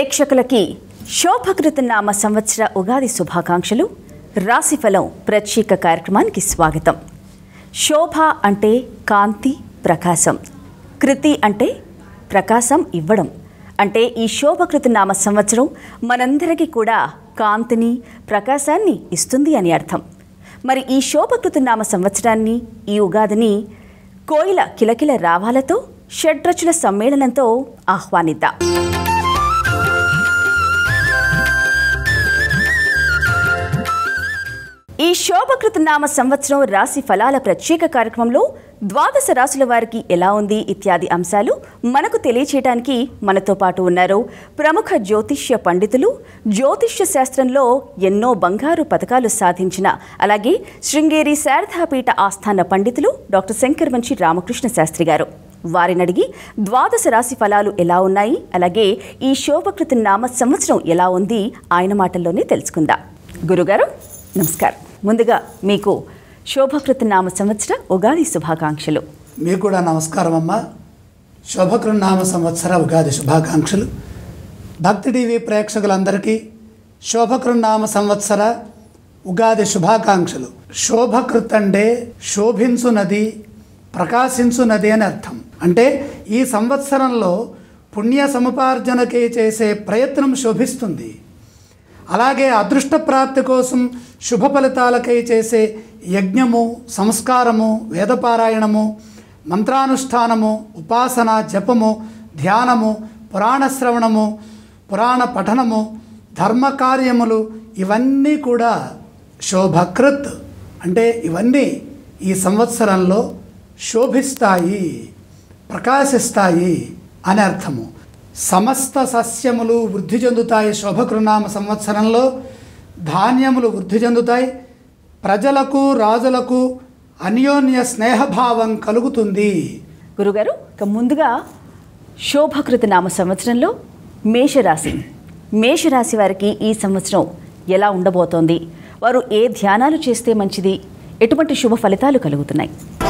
ప్రేక్షకులకి శోభకృతనామ సంవత్సర ఉగాది శుభాకాంక్షలు రాశిఫలం ప్రత్యేక కార్యక్రమానికి స్వాగతం శోభ అంటే కాంతి ప్రకాశం కృతి అంటే ప్రకాశం ఇవ్వడం అంటే ఈ శోభకృతనామ సంవత్సరం మనందరికీ కూడా కాంతిని ప్రకాశాన్ని ఇస్తుంది అని అర్థం మరి ఈ శోభకృతనామ సంవత్సరాన్ని ఈ ఉగాదిని కోయిల కిలకిల రావాలతో షడ్రచుల సమ్మేళనంతో ఆహ్వానిద్దాం ఈ శోభకృతనామ సంవత్సరం రాశి ఫలాల ప్రత్యేక కార్యక్రమంలో ద్వాదశ రాశుల వారికి ఎలా ఉంది ఇత్యాది అంశాలు మనకు తెలియచేయడానికి మనతో పాటు ఉన్నారు ప్రముఖ జ్యోతిష్య పండితులు జ్యోతిష్య శాస్త్రంలో ఎన్నో బంగారు పథకాలు సాధించిన అలాగే శృంగేరి శారదాపీఠ ఆస్థాన పండితులు డాక్టర్ శంకర్ వంశీ రామకృష్ణ శాస్త్రి గారు వారిని అడిగి ద్వాదశ రాశి ఫలాలు ఎలా ఉన్నాయి అలాగే ఈ శోభకృత నామ సంవత్సరం ఎలా ఉంది ఆయన మాటల్లోనే తెలుసుకుందాం గురుగారు నమస్కారం ముందుగా మీకు శోభకృత నామ సంవత్సర ఉగాది శుభాకాంక్షలు మీకు కూడా నమస్కారం అమ్మ శోభకృనామ సంవత్సర ఉగాది శుభాకాంక్షలు భక్తి టీవీ ప్రేక్షకులందరికీ శోభకృనామ సంవత్సర ఉగాది శుభాకాంక్షలు శోభకృత్ అంటే శోభించునది ప్రకాశించునది అని అర్థం అంటే ఈ సంవత్సరంలో పుణ్య సముపార్జనకి చేసే ప్రయత్నం శోభిస్తుంది అలాగే అదృష్ట ప్రాప్తి కోసం శుభ ఫలితాలకై చేసే యజ్ఞము సంస్కారము వేదపారాయణము మంత్రానుష్ఠానము ఉపాసన జపము ధ్యానము పురాణ శ్రవణము పురాణ పఠనము ధర్మకార్యములు ఇవన్నీ కూడా శోభకృత్ అంటే ఇవన్నీ ఈ సంవత్సరంలో శోభిస్తాయి ప్రకాశిస్తాయి అని అర్థము సమస్త సస్యములు వృద్ధి చెందుతాయి శోభకృనామ సంవత్సరంలో ధాన్యములు వృద్ధి చెందుతాయి ప్రజలకు రాజులకు అన్యోన్య స్నేహభావం కలుగుతుంది గురుగారు ఇక ముందుగా శోభకృత నామ సంవత్సరంలో మేషరాశి మేషరాశి వారికి ఈ సంవత్సరం ఎలా ఉండబోతోంది వారు ఏ ధ్యానాలు చేస్తే మంచిది ఎటువంటి శుభ ఫలితాలు కలుగుతున్నాయి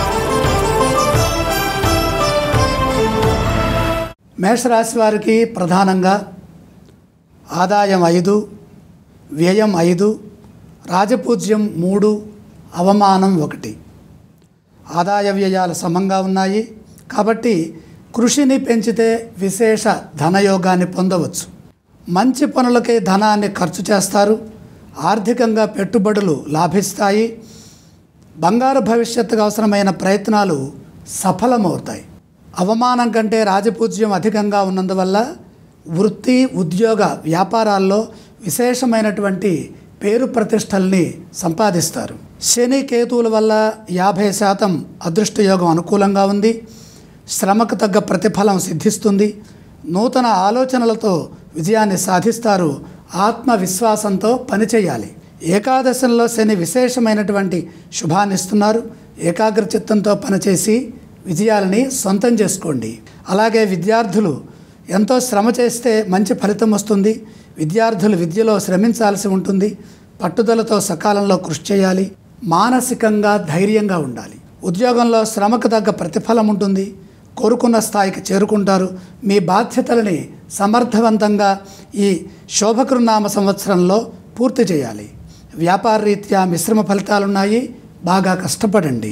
మేషరాశి వారికి ప్రధానంగా ఆదాయం ఐదు వ్యయం ఐదు రాజపూజ్యం మూడు అవమానం ఒకటి ఆదాయ వ్యయాలు సమంగా ఉన్నాయి కాబట్టి కృషిని పెంచితే విశేష ధనయోగాన్ని పొందవచ్చు మంచి పనులకే ధనాన్ని ఖర్చు చేస్తారు ఆర్థికంగా పెట్టుబడులు లాభిస్తాయి బంగారు భవిష్యత్తుకు అవసరమైన ప్రయత్నాలు సఫలమవుతాయి అవమానం కంటే రాజపూజ్యం అధికంగా ఉన్నందువల్ల వృత్తి ఉద్యోగ వ్యాపారాల్లో విశేషమైనటువంటి పేరు ప్రతిష్టల్ని సంపాదిస్తారు శని కేతువుల వల్ల యాభై శాతం అదృష్టయోగం అనుకూలంగా ఉంది శ్రమకు తగ్గ ప్రతిఫలం సిద్ధిస్తుంది నూతన ఆలోచనలతో విజయాన్ని సాధిస్తారు ఆత్మవిశ్వాసంతో పనిచేయాలి ఏకాదశంలో శని విశేషమైనటువంటి శుభాన్ని ఇస్తున్నారు ఏకాగ్ర చిత్తంతో పనిచేసి విజయాలని సొంతం చేసుకోండి అలాగే విద్యార్థులు ఎంతో శ్రమ చేస్తే మంచి ఫలితం వస్తుంది విద్యార్థులు విద్యలో శ్రమించాల్సి ఉంటుంది పట్టుదలతో సకాలంలో కృషి చేయాలి మానసికంగా ధైర్యంగా ఉండాలి ఉద్యోగంలో శ్రమకు తగ్గ ప్రతిఫలం ఉంటుంది కోరుకున్న స్థాయికి చేరుకుంటారు మీ బాధ్యతలని సమర్థవంతంగా ఈ శోభకృనామ సంవత్సరంలో పూర్తి చేయాలి వ్యాపార రీత్యా మిశ్రమ ఫలితాలున్నాయి బాగా కష్టపడండి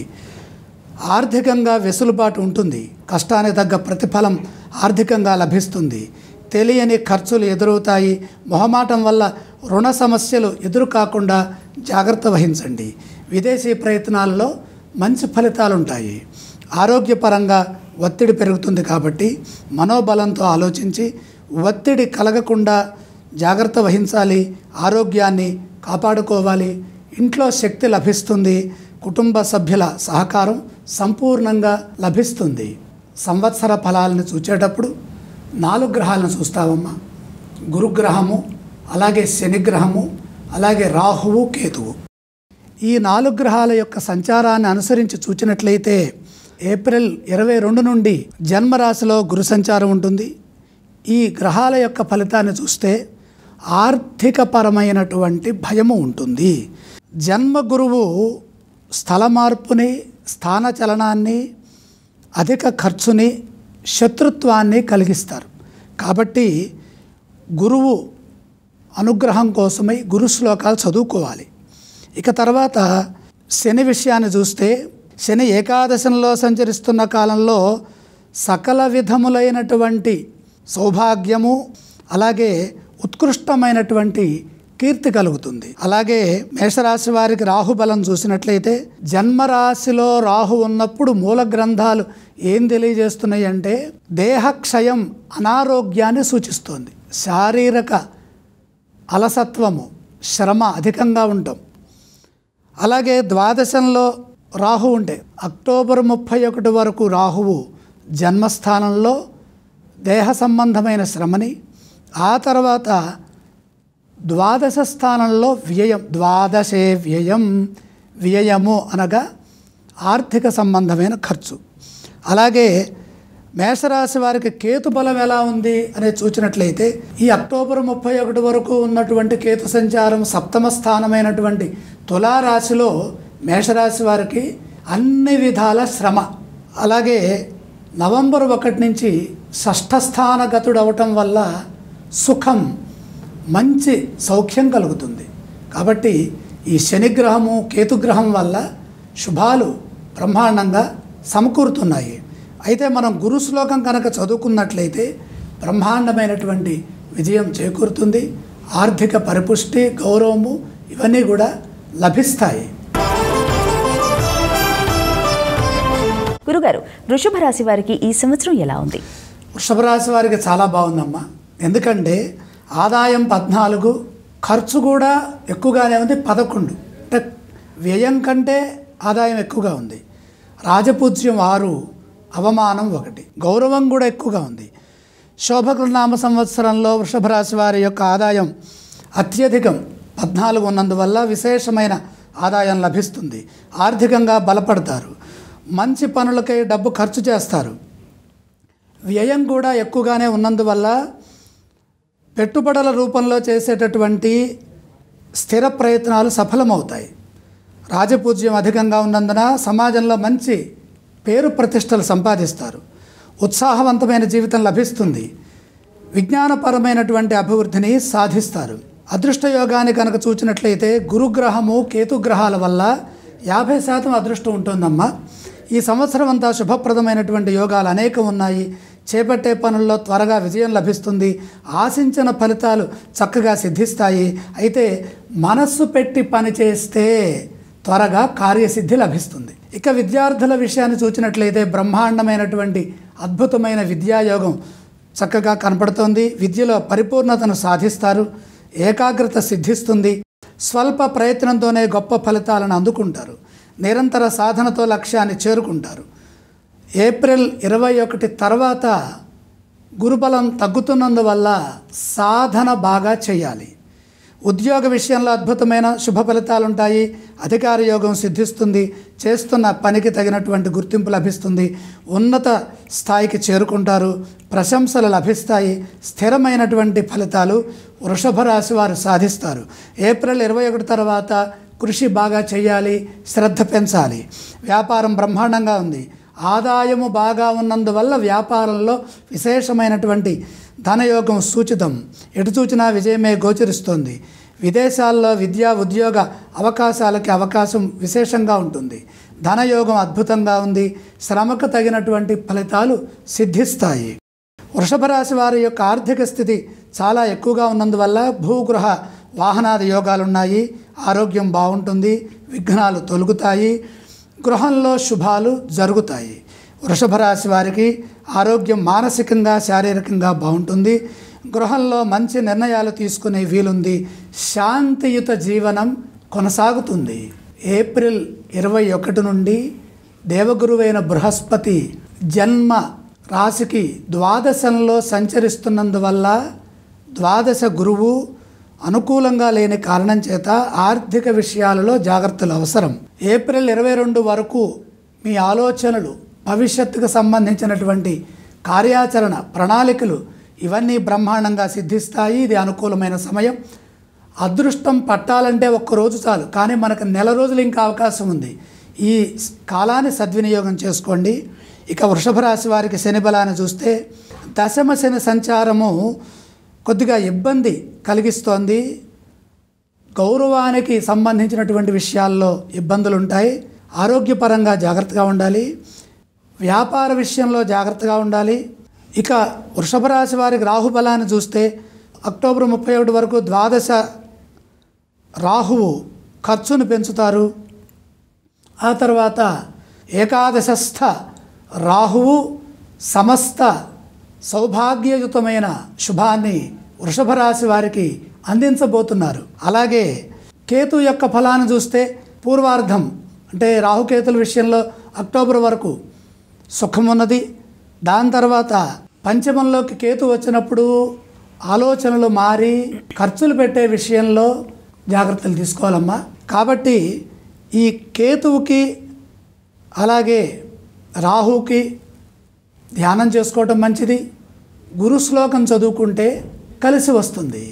ఆర్థికంగా వెసులుబాటు ఉంటుంది కష్టానికి తగ్గ ప్రతిఫలం ఆర్థికంగా లభిస్తుంది తెలియని ఖర్చులు ఎదురవుతాయి మొహమాటం వల్ల రుణ సమస్యలు ఎదురు కాకుండా జాగ్రత్త వహించండి విదేశీ ప్రయత్నాల్లో మంచి ఫలితాలు ఉంటాయి ఆరోగ్యపరంగా ఒత్తిడి పెరుగుతుంది కాబట్టి మనోబలంతో ఆలోచించి ఒత్తిడి కలగకుండా జాగ్రత్త వహించాలి ఆరోగ్యాన్ని కాపాడుకోవాలి ఇంట్లో శక్తి లభిస్తుంది కుటుంబ సభ్యుల సహకారం సంపూర్ణంగా లభిస్తుంది సంవత్సర ఫలాలను చూచేటప్పుడు నాలుగు గ్రహాలను చూస్తావమ్మా గురుగ్రహము అలాగే శనిగ్రహము అలాగే రాహువు కేతువు ఈ నాలుగు గ్రహాల యొక్క సంచారాన్ని అనుసరించి చూచినట్లయితే ఏప్రిల్ ఇరవై రెండు నుండి జన్మరాశిలో గురు సంచారం ఉంటుంది ఈ గ్రహాల యొక్క ఫలితాన్ని చూస్తే ఆర్థికపరమైనటువంటి భయము ఉంటుంది జన్మ గురువు స్థల మార్పుని స్థాన చలనాన్ని అధిక ఖర్చుని శత్రుత్వాన్ని కలిగిస్తారు కాబట్టి గురువు అనుగ్రహం కోసమై గురు శ్లోకాలు చదువుకోవాలి ఇక తర్వాత శని విషయాన్ని చూస్తే శని ఏకాదశంలో సంచరిస్తున్న కాలంలో సకల విధములైనటువంటి సౌభాగ్యము అలాగే ఉత్కృష్టమైనటువంటి కీర్తి కలుగుతుంది అలాగే మేషరాశి వారికి రాహుబలం చూసినట్లయితే జన్మరాశిలో రాహు ఉన్నప్పుడు మూల గ్రంథాలు ఏం తెలియజేస్తున్నాయి అంటే దేహక్షయం అనారోగ్యాన్ని సూచిస్తుంది శారీరక అలసత్వము శ్రమ అధికంగా ఉండటం అలాగే ద్వాదశంలో రాహు ఉంటే అక్టోబర్ ముప్పై ఒకటి వరకు రాహువు జన్మస్థానంలో దేహ సంబంధమైన శ్రమని ఆ తర్వాత ద్వాదశ స్థానంలో వ్యయం ద్వాదశే వ్యయం వ్యయము అనగా ఆర్థిక సంబంధమైన ఖర్చు అలాగే మేషరాశి వారికి కేతు బలం ఎలా ఉంది అనేది చూచినట్లయితే ఈ అక్టోబర్ ముప్పై ఒకటి వరకు ఉన్నటువంటి కేతు సంచారం సప్తమ స్థానమైనటువంటి తులారాశిలో మేషరాశి వారికి అన్ని విధాల శ్రమ అలాగే నవంబర్ ఒకటి నుంచి షష్ఠస్థానగతుడు అవటం వల్ల సుఖం మంచి సౌఖ్యం కలుగుతుంది కాబట్టి ఈ శనిగ్రహము కేతుగ్రహం వల్ల శుభాలు బ్రహ్మాండంగా సమకూరుతున్నాయి అయితే మనం గురు శ్లోకం కనుక చదువుకున్నట్లయితే బ్రహ్మాండమైనటువంటి విజయం చేకూరుతుంది ఆర్థిక పరిపుష్టి గౌరవము ఇవన్నీ కూడా లభిస్తాయి గురుగారు వృషభ రాశి వారికి ఈ సంవత్సరం ఎలా ఉంది వృషభ రాశి వారికి చాలా బాగుందమ్మా ఎందుకంటే ఆదాయం పద్నాలుగు ఖర్చు కూడా ఎక్కువగానే ఉంది పదకొండు అంటే వ్యయం కంటే ఆదాయం ఎక్కువగా ఉంది రాజపూజ్యం ఆరు అవమానం ఒకటి గౌరవం కూడా ఎక్కువగా ఉంది శోభకృ నామ సంవత్సరంలో వృషభ రాశి వారి యొక్క ఆదాయం అత్యధికం పద్నాలుగు ఉన్నందువల్ల విశేషమైన ఆదాయం లభిస్తుంది ఆర్థికంగా బలపడతారు మంచి పనులకై డబ్బు ఖర్చు చేస్తారు వ్యయం కూడా ఎక్కువగానే ఉన్నందువల్ల పెట్టుబడుల రూపంలో చేసేటటువంటి స్థిర ప్రయత్నాలు సఫలమవుతాయి రాజపూజ్యం అధికంగా ఉన్నందున సమాజంలో మంచి పేరు ప్రతిష్టలు సంపాదిస్తారు ఉత్సాహవంతమైన జీవితం లభిస్తుంది విజ్ఞానపరమైనటువంటి అభివృద్ధిని సాధిస్తారు అదృష్ట యోగాన్ని కనుక చూచినట్లయితే గురుగ్రహము కేతుగ్రహాల వల్ల యాభై శాతం అదృష్టం ఉంటుందమ్మా ఈ సంవత్సరం అంతా శుభప్రదమైనటువంటి యోగాలు అనేకం ఉన్నాయి చేపట్టే పనుల్లో త్వరగా విజయం లభిస్తుంది ఆశించిన ఫలితాలు చక్కగా సిద్ధిస్తాయి అయితే మనస్సు పెట్టి పని చేస్తే త్వరగా కార్యసిద్ధి లభిస్తుంది ఇక విద్యార్థుల విషయాన్ని చూచినట్లయితే బ్రహ్మాండమైనటువంటి అద్భుతమైన విద్యాయోగం చక్కగా కనపడుతోంది విద్యలో పరిపూర్ణతను సాధిస్తారు ఏకాగ్రత సిద్ధిస్తుంది స్వల్ప ప్రయత్నంతోనే గొప్ప ఫలితాలను అందుకుంటారు నిరంతర సాధనతో లక్ష్యాన్ని చేరుకుంటారు ఏప్రిల్ ఇరవై ఒకటి తర్వాత గురుబలం తగ్గుతున్నందువల్ల సాధన బాగా చేయాలి ఉద్యోగ విషయంలో అద్భుతమైన శుభ ఫలితాలు ఉంటాయి అధికార యోగం సిద్ధిస్తుంది చేస్తున్న పనికి తగినటువంటి గుర్తింపు లభిస్తుంది ఉన్నత స్థాయికి చేరుకుంటారు ప్రశంసలు లభిస్తాయి స్థిరమైనటువంటి ఫలితాలు వృషభ రాశి వారు సాధిస్తారు ఏప్రిల్ ఇరవై ఒకటి తర్వాత కృషి బాగా చేయాలి శ్రద్ధ పెంచాలి వ్యాపారం బ్రహ్మాండంగా ఉంది ఆదాయము బాగా ఉన్నందువల్ల వ్యాపారంలో విశేషమైనటువంటి ధనయోగం సూచితం ఎటు చూచినా విజయమే గోచరిస్తోంది విదేశాల్లో విద్యా ఉద్యోగ అవకాశాలకి అవకాశం విశేషంగా ఉంటుంది ధనయోగం అద్భుతంగా ఉంది శ్రమకు తగినటువంటి ఫలితాలు సిద్ధిస్తాయి వృషభ రాశి వారి యొక్క ఆర్థిక స్థితి చాలా ఎక్కువగా ఉన్నందువల్ల భూగృహ వాహనాది యోగాలు ఉన్నాయి ఆరోగ్యం బాగుంటుంది విఘ్నాలు తొలుగుతాయి గృహంలో శుభాలు జరుగుతాయి వృషభ రాశి వారికి ఆరోగ్యం మానసికంగా శారీరకంగా బాగుంటుంది గృహంలో మంచి నిర్ణయాలు తీసుకునే వీలుంది శాంతియుత జీవనం కొనసాగుతుంది ఏప్రిల్ ఇరవై ఒకటి నుండి దేవగురువైన బృహస్పతి జన్మ రాశికి ద్వాదశంలో సంచరిస్తున్నందువల్ల ద్వాదశ గురువు అనుకూలంగా లేని కారణం చేత ఆర్థిక విషయాలలో జాగ్రత్తలు అవసరం ఏప్రిల్ ఇరవై రెండు వరకు మీ ఆలోచనలు భవిష్యత్తుకు సంబంధించినటువంటి కార్యాచరణ ప్రణాళికలు ఇవన్నీ బ్రహ్మాండంగా సిద్ధిస్తాయి ఇది అనుకూలమైన సమయం అదృష్టం పట్టాలంటే ఒక్కరోజు చాలు కానీ మనకు నెల రోజులు ఇంకా అవకాశం ఉంది ఈ కాలాన్ని సద్వినియోగం చేసుకోండి ఇక వృషభ రాశి వారికి శని బలాన్ని చూస్తే దశమ శని సంచారము కొద్దిగా ఇబ్బంది కలిగిస్తోంది గౌరవానికి సంబంధించినటువంటి విషయాల్లో ఇబ్బందులు ఉంటాయి ఆరోగ్యపరంగా జాగ్రత్తగా ఉండాలి వ్యాపార విషయంలో జాగ్రత్తగా ఉండాలి ఇక వృషభ రాశి వారికి రాహుబలాన్ని చూస్తే అక్టోబర్ ముప్పై ఒకటి వరకు ద్వాదశ రాహువు ఖర్చును పెంచుతారు ఆ తర్వాత ఏకాదశస్థ రాహువు సమస్త సౌభాగ్యయుతమైన శుభాన్ని వృషభ రాశి వారికి అందించబోతున్నారు అలాగే కేతు యొక్క ఫలాన్ని చూస్తే పూర్వార్ధం అంటే రాహుకేతుల విషయంలో అక్టోబర్ వరకు సుఖం ఉన్నది దాని తర్వాత పంచమంలోకి కేతు వచ్చినప్పుడు ఆలోచనలు మారి ఖర్చులు పెట్టే విషయంలో జాగ్రత్తలు తీసుకోవాలమ్మా కాబట్టి ఈ కేతువుకి అలాగే రాహుకి ధ్యానం చేసుకోవటం మంచిది గురు శ్లోకం చదువుకుంటే కలిసి వస్తుంది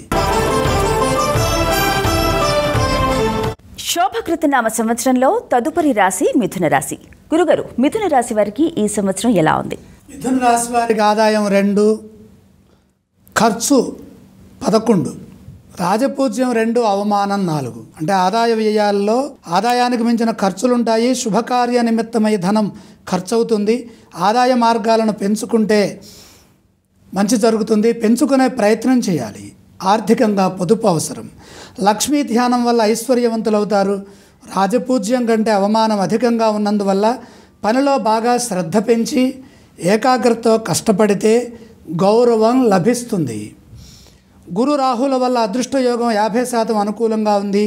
శోభకృతనామ సంవత్సరంలో తదుపరి రాశి మిథున రాశి గురుగారు మిథున రాశి వారికి ఈ సంవత్సరం ఎలా ఉంది మిథున రాశి వారికి ఆదాయం రెండు ఖర్చు పదకొండు రాజపూజ్యం రెండు అవమానం నాలుగు అంటే ఆదాయ వ్యయాల్లో ఆదాయానికి మించిన ఖర్చులుంటాయి శుభకార్య నిమిత్తమై ధనం ఖర్చవుతుంది ఆదాయ మార్గాలను పెంచుకుంటే మంచి జరుగుతుంది పెంచుకునే ప్రయత్నం చేయాలి ఆర్థికంగా పొదుపు అవసరం లక్ష్మీ ధ్యానం వల్ల ఐశ్వర్యవంతులవుతారు రాజపూజ్యం కంటే అవమానం అధికంగా ఉన్నందువల్ల పనిలో బాగా శ్రద్ధ పెంచి ఏకాగ్రతతో కష్టపడితే గౌరవం లభిస్తుంది గురు రాహుల వల్ల అదృష్ట యోగం యాభై శాతం అనుకూలంగా ఉంది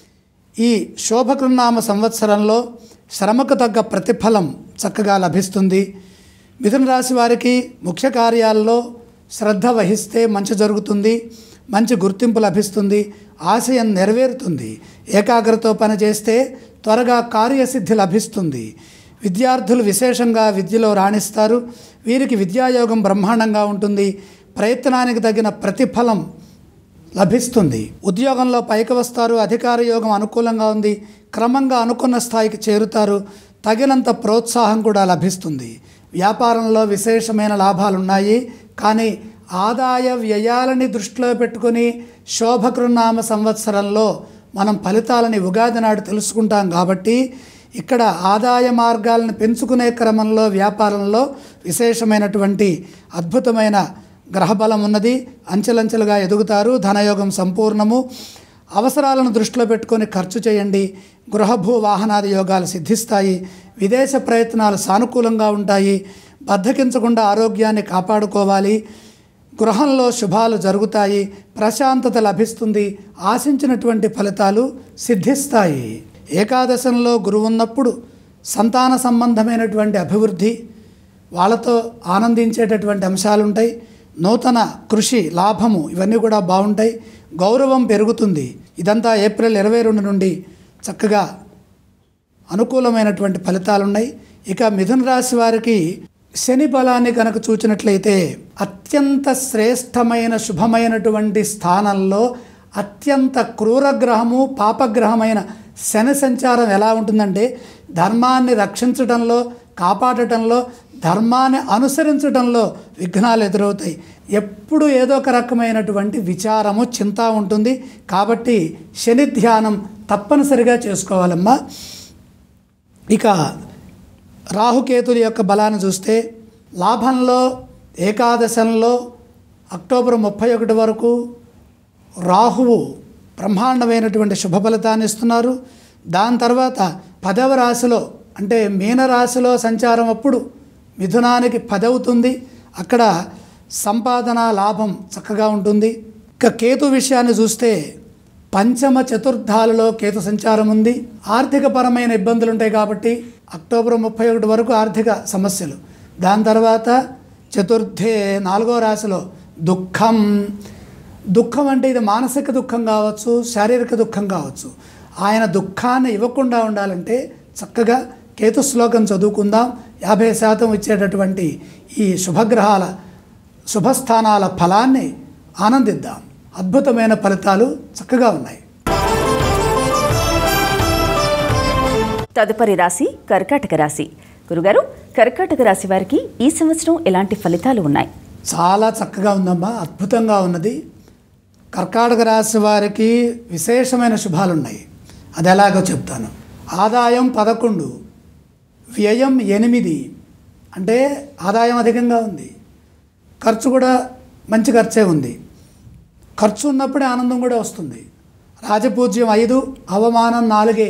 ఈ శోభకృనామ సంవత్సరంలో శ్రమకు తగ్గ ప్రతిఫలం చక్కగా లభిస్తుంది మిథున రాశి వారికి ముఖ్య కార్యాల్లో శ్రద్ధ వహిస్తే మంచి జరుగుతుంది మంచి గుర్తింపు లభిస్తుంది ఆశయం నెరవేరుతుంది ఏకాగ్రతతో పనిచేస్తే త్వరగా కార్యసిద్ధి లభిస్తుంది విద్యార్థులు విశేషంగా విద్యలో రాణిస్తారు వీరికి విద్యాయోగం బ్రహ్మాండంగా ఉంటుంది ప్రయత్నానికి తగిన ప్రతిఫలం లభిస్తుంది ఉద్యోగంలో పైకి వస్తారు అధికార యోగం అనుకూలంగా ఉంది క్రమంగా అనుకున్న స్థాయికి చేరుతారు తగినంత ప్రోత్సాహం కూడా లభిస్తుంది వ్యాపారంలో విశేషమైన లాభాలు ఉన్నాయి కానీ ఆదాయ వ్యయాలని దృష్టిలో పెట్టుకొని శోభకృనామ సంవత్సరంలో మనం ఫలితాలని ఉగాది నాడు తెలుసుకుంటాం కాబట్టి ఇక్కడ ఆదాయ మార్గాలను పెంచుకునే క్రమంలో వ్యాపారంలో విశేషమైనటువంటి అద్భుతమైన గ్రహబలం ఉన్నది అంచెలంచెలుగా ఎదుగుతారు ధనయోగం సంపూర్ణము అవసరాలను దృష్టిలో పెట్టుకొని ఖర్చు చేయండి గృహభూ వాహనాది యోగాలు సిద్ధిస్తాయి విదేశ ప్రయత్నాలు సానుకూలంగా ఉంటాయి బద్దకించకుండా ఆరోగ్యాన్ని కాపాడుకోవాలి గృహంలో శుభాలు జరుగుతాయి ప్రశాంతత లభిస్తుంది ఆశించినటువంటి ఫలితాలు సిద్ధిస్తాయి ఏకాదశంలో గురువు ఉన్నప్పుడు సంతాన సంబంధమైనటువంటి అభివృద్ధి వాళ్ళతో ఆనందించేటటువంటి అంశాలు ఉంటాయి నూతన కృషి లాభము ఇవన్నీ కూడా బాగుంటాయి గౌరవం పెరుగుతుంది ఇదంతా ఏప్రిల్ ఇరవై రెండు నుండి చక్కగా అనుకూలమైనటువంటి ఫలితాలు ఉన్నాయి ఇక మిథున రాశి వారికి శని బలాన్ని కనుక చూచినట్లయితే అత్యంత శ్రేష్టమైన శుభమైనటువంటి స్థానంలో అత్యంత క్రూరగ్రహము పాపగ్రహమైన శని సంచారం ఎలా ఉంటుందంటే ధర్మాన్ని రక్షించడంలో కాపాడటంలో ధర్మాన్ని అనుసరించడంలో విఘ్నాలు ఎదురవుతాయి ఎప్పుడు ఏదో ఒక రకమైనటువంటి విచారము చింత ఉంటుంది కాబట్టి శని ధ్యానం తప్పనిసరిగా చేసుకోవాలమ్మా ఇక రాహుకేతుల యొక్క బలాన్ని చూస్తే లాభంలో ఏకాదశంలో అక్టోబర్ ముప్పై ఒకటి వరకు రాహువు బ్రహ్మాండమైనటువంటి శుభ ఫలితాన్ని ఇస్తున్నారు దాని తర్వాత పదవ రాశిలో అంటే మీనరాశిలో సంచారం అప్పుడు మిథునానికి పదవుతుంది అక్కడ సంపాదన లాభం చక్కగా ఉంటుంది ఇక కేతు విషయాన్ని చూస్తే పంచమ చతుర్థాలలో కేతు సంచారం ఉంది ఆర్థికపరమైన ఇబ్బందులు ఉంటాయి కాబట్టి అక్టోబర్ ముప్పై ఒకటి వరకు ఆర్థిక సమస్యలు దాని తర్వాత చతుర్థే నాలుగో రాశిలో దుఃఖం దుఃఖం అంటే ఇది మానసిక దుఃఖం కావచ్చు శారీరక దుఃఖం కావచ్చు ఆయన దుఃఖాన్ని ఇవ్వకుండా ఉండాలంటే చక్కగా కేతు శ్లోకం చదువుకుందాం యాభై శాతం ఇచ్చేటటువంటి ఈ శుభగ్రహాల శుభస్థానాల ఫలాన్ని ఆనందిద్దాం అద్భుతమైన ఫలితాలు చక్కగా ఉన్నాయి తదుపరి రాశి కర్కాటక రాశి గురుగారు కర్కాటక రాశి వారికి ఈ సంవత్సరం ఎలాంటి ఫలితాలు ఉన్నాయి చాలా చక్కగా ఉందమ్మా అద్భుతంగా ఉన్నది కర్కాటక రాశి వారికి విశేషమైన శుభాలు ఉన్నాయి అది ఎలాగో చెప్తాను ఆదాయం పదకొండు వ్యయం ఎనిమిది అంటే ఆదాయం అధికంగా ఉంది ఖర్చు కూడా మంచి ఖర్చే ఉంది ఖర్చు ఉన్నప్పుడే ఆనందం కూడా వస్తుంది రాజపూజ్యం ఐదు అవమానం నాలుగే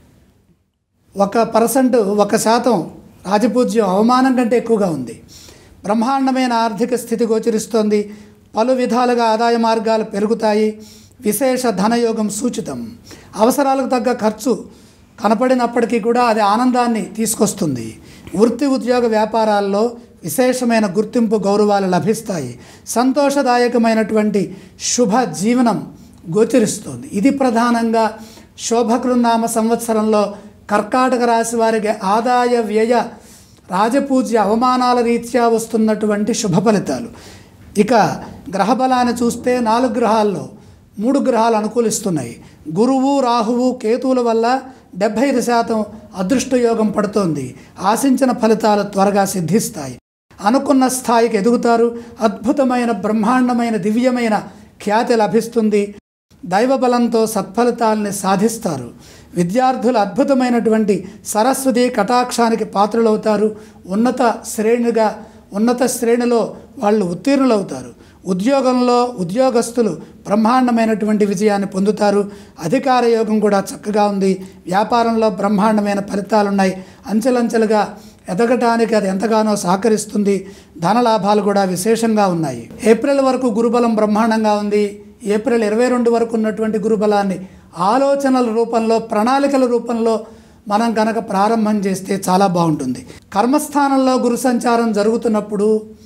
ఒక పర్సెంట్ ఒక శాతం రాజపూజ్యం అవమానం కంటే ఎక్కువగా ఉంది బ్రహ్మాండమైన ఆర్థిక స్థితి గోచరిస్తోంది పలు విధాలుగా ఆదాయ మార్గాలు పెరుగుతాయి విశేష ధనయోగం సూచితం అవసరాలకు తగ్గ ఖర్చు కనపడినప్పటికీ కూడా అది ఆనందాన్ని తీసుకొస్తుంది వృత్తి ఉద్యోగ వ్యాపారాల్లో విశేషమైన గుర్తింపు గౌరవాలు లభిస్తాయి సంతోషదాయకమైనటువంటి శుభ జీవనం గోచరిస్తోంది ఇది ప్రధానంగా శోభకృన్నామ సంవత్సరంలో కర్కాటక రాశి వారికి ఆదాయ వ్యయ రాజపూజ్య అవమానాల రీత్యా వస్తున్నటువంటి శుభ ఫలితాలు ఇక గ్రహబలాన్ని చూస్తే నాలుగు గ్రహాల్లో మూడు గ్రహాలు అనుకూలిస్తున్నాయి గురువు రాహువు కేతువుల వల్ల డెబ్భై ఐదు శాతం అదృష్టయోగం పడుతోంది ఆశించిన ఫలితాలు త్వరగా సిద్ధిస్తాయి అనుకున్న స్థాయికి ఎదుగుతారు అద్భుతమైన బ్రహ్మాండమైన దివ్యమైన ఖ్యాతి లభిస్తుంది దైవబలంతో సత్ఫలితాలని సాధిస్తారు విద్యార్థులు అద్భుతమైనటువంటి సరస్వతి కటాక్షానికి పాత్రలవుతారు ఉన్నత శ్రేణిగా ఉన్నత శ్రేణిలో వాళ్ళు ఉత్తీర్ణులవుతారు ఉద్యోగంలో ఉద్యోగస్తులు బ్రహ్మాండమైనటువంటి విజయాన్ని పొందుతారు అధికార యోగం కూడా చక్కగా ఉంది వ్యాపారంలో బ్రహ్మాండమైన ఫలితాలున్నాయి అంచెలంచెలుగా ఎదగటానికి అది ఎంతగానో సహకరిస్తుంది ధన లాభాలు కూడా విశేషంగా ఉన్నాయి ఏప్రిల్ వరకు గురుబలం బ్రహ్మాండంగా ఉంది ఏప్రిల్ ఇరవై రెండు వరకు ఉన్నటువంటి గురుబలాన్ని ఆలోచనల రూపంలో ప్రణాళికల రూపంలో మనం కనుక ప్రారంభం చేస్తే చాలా బాగుంటుంది కర్మస్థానంలో గురు సంచారం జరుగుతున్నప్పుడు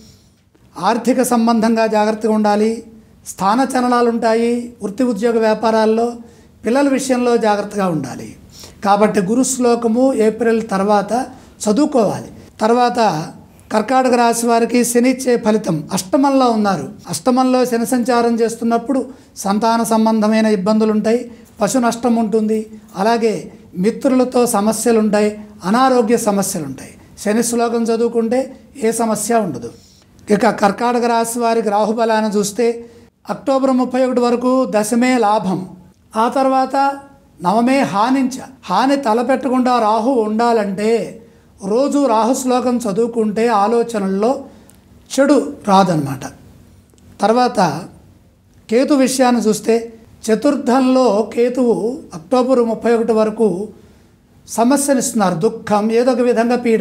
ఆర్థిక సంబంధంగా జాగ్రత్తగా ఉండాలి స్థాన చలనాలు ఉంటాయి వృత్తి ఉద్యోగ వ్యాపారాల్లో పిల్లల విషయంలో జాగ్రత్తగా ఉండాలి కాబట్టి గురు శ్లోకము ఏప్రిల్ తర్వాత చదువుకోవాలి తర్వాత కర్కాటక రాశి వారికి శనిచ్చే ఫలితం అష్టమంలో ఉన్నారు అష్టమంలో శని సంచారం చేస్తున్నప్పుడు సంతాన సంబంధమైన ఇబ్బందులు ఉంటాయి పశు నష్టం ఉంటుంది అలాగే మిత్రులతో సమస్యలు ఉంటాయి అనారోగ్య సమస్యలు ఉంటాయి శని శ్లోకం చదువుకుంటే ఏ సమస్య ఉండదు ఇక కర్కాటక రాశి వారికి రాహుబలాన్ని చూస్తే అక్టోబర్ ముప్పై ఒకటి వరకు దశమే లాభం ఆ తర్వాత నవమే హానించ హాని తలపెట్టకుండా రాహు ఉండాలంటే రోజు రాహు శ్లోకం చదువుకుంటే ఆలోచనల్లో చెడు రాదనమాట తర్వాత కేతు విషయాన్ని చూస్తే చతుర్థంలో కేతువు అక్టోబర్ ముప్పై ఒకటి వరకు సమస్యనిస్తున్నారు దుఃఖం ఏదో ఒక విధంగా పీడ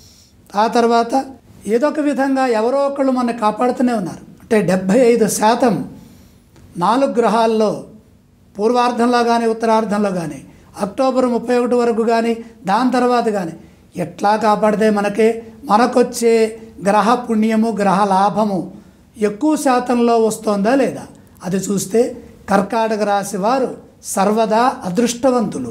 ఆ తర్వాత ఏదో ఒక విధంగా ఎవరో ఒకళ్ళు మన కాపాడుతూనే ఉన్నారు అంటే డెబ్భై ఐదు శాతం నాలుగు గ్రహాల్లో పూర్వార్ధంలో కానీ ఉత్తరార్ధంలో కానీ అక్టోబర్ ముప్పై ఒకటి వరకు కానీ దాని తర్వాత కానీ ఎట్లా కాపాడితే మనకే మనకొచ్చే గ్రహ పుణ్యము గ్రహ లాభము ఎక్కువ శాతంలో వస్తోందా లేదా అది చూస్తే కర్కాటక రాశి వారు సర్వదా అదృష్టవంతులు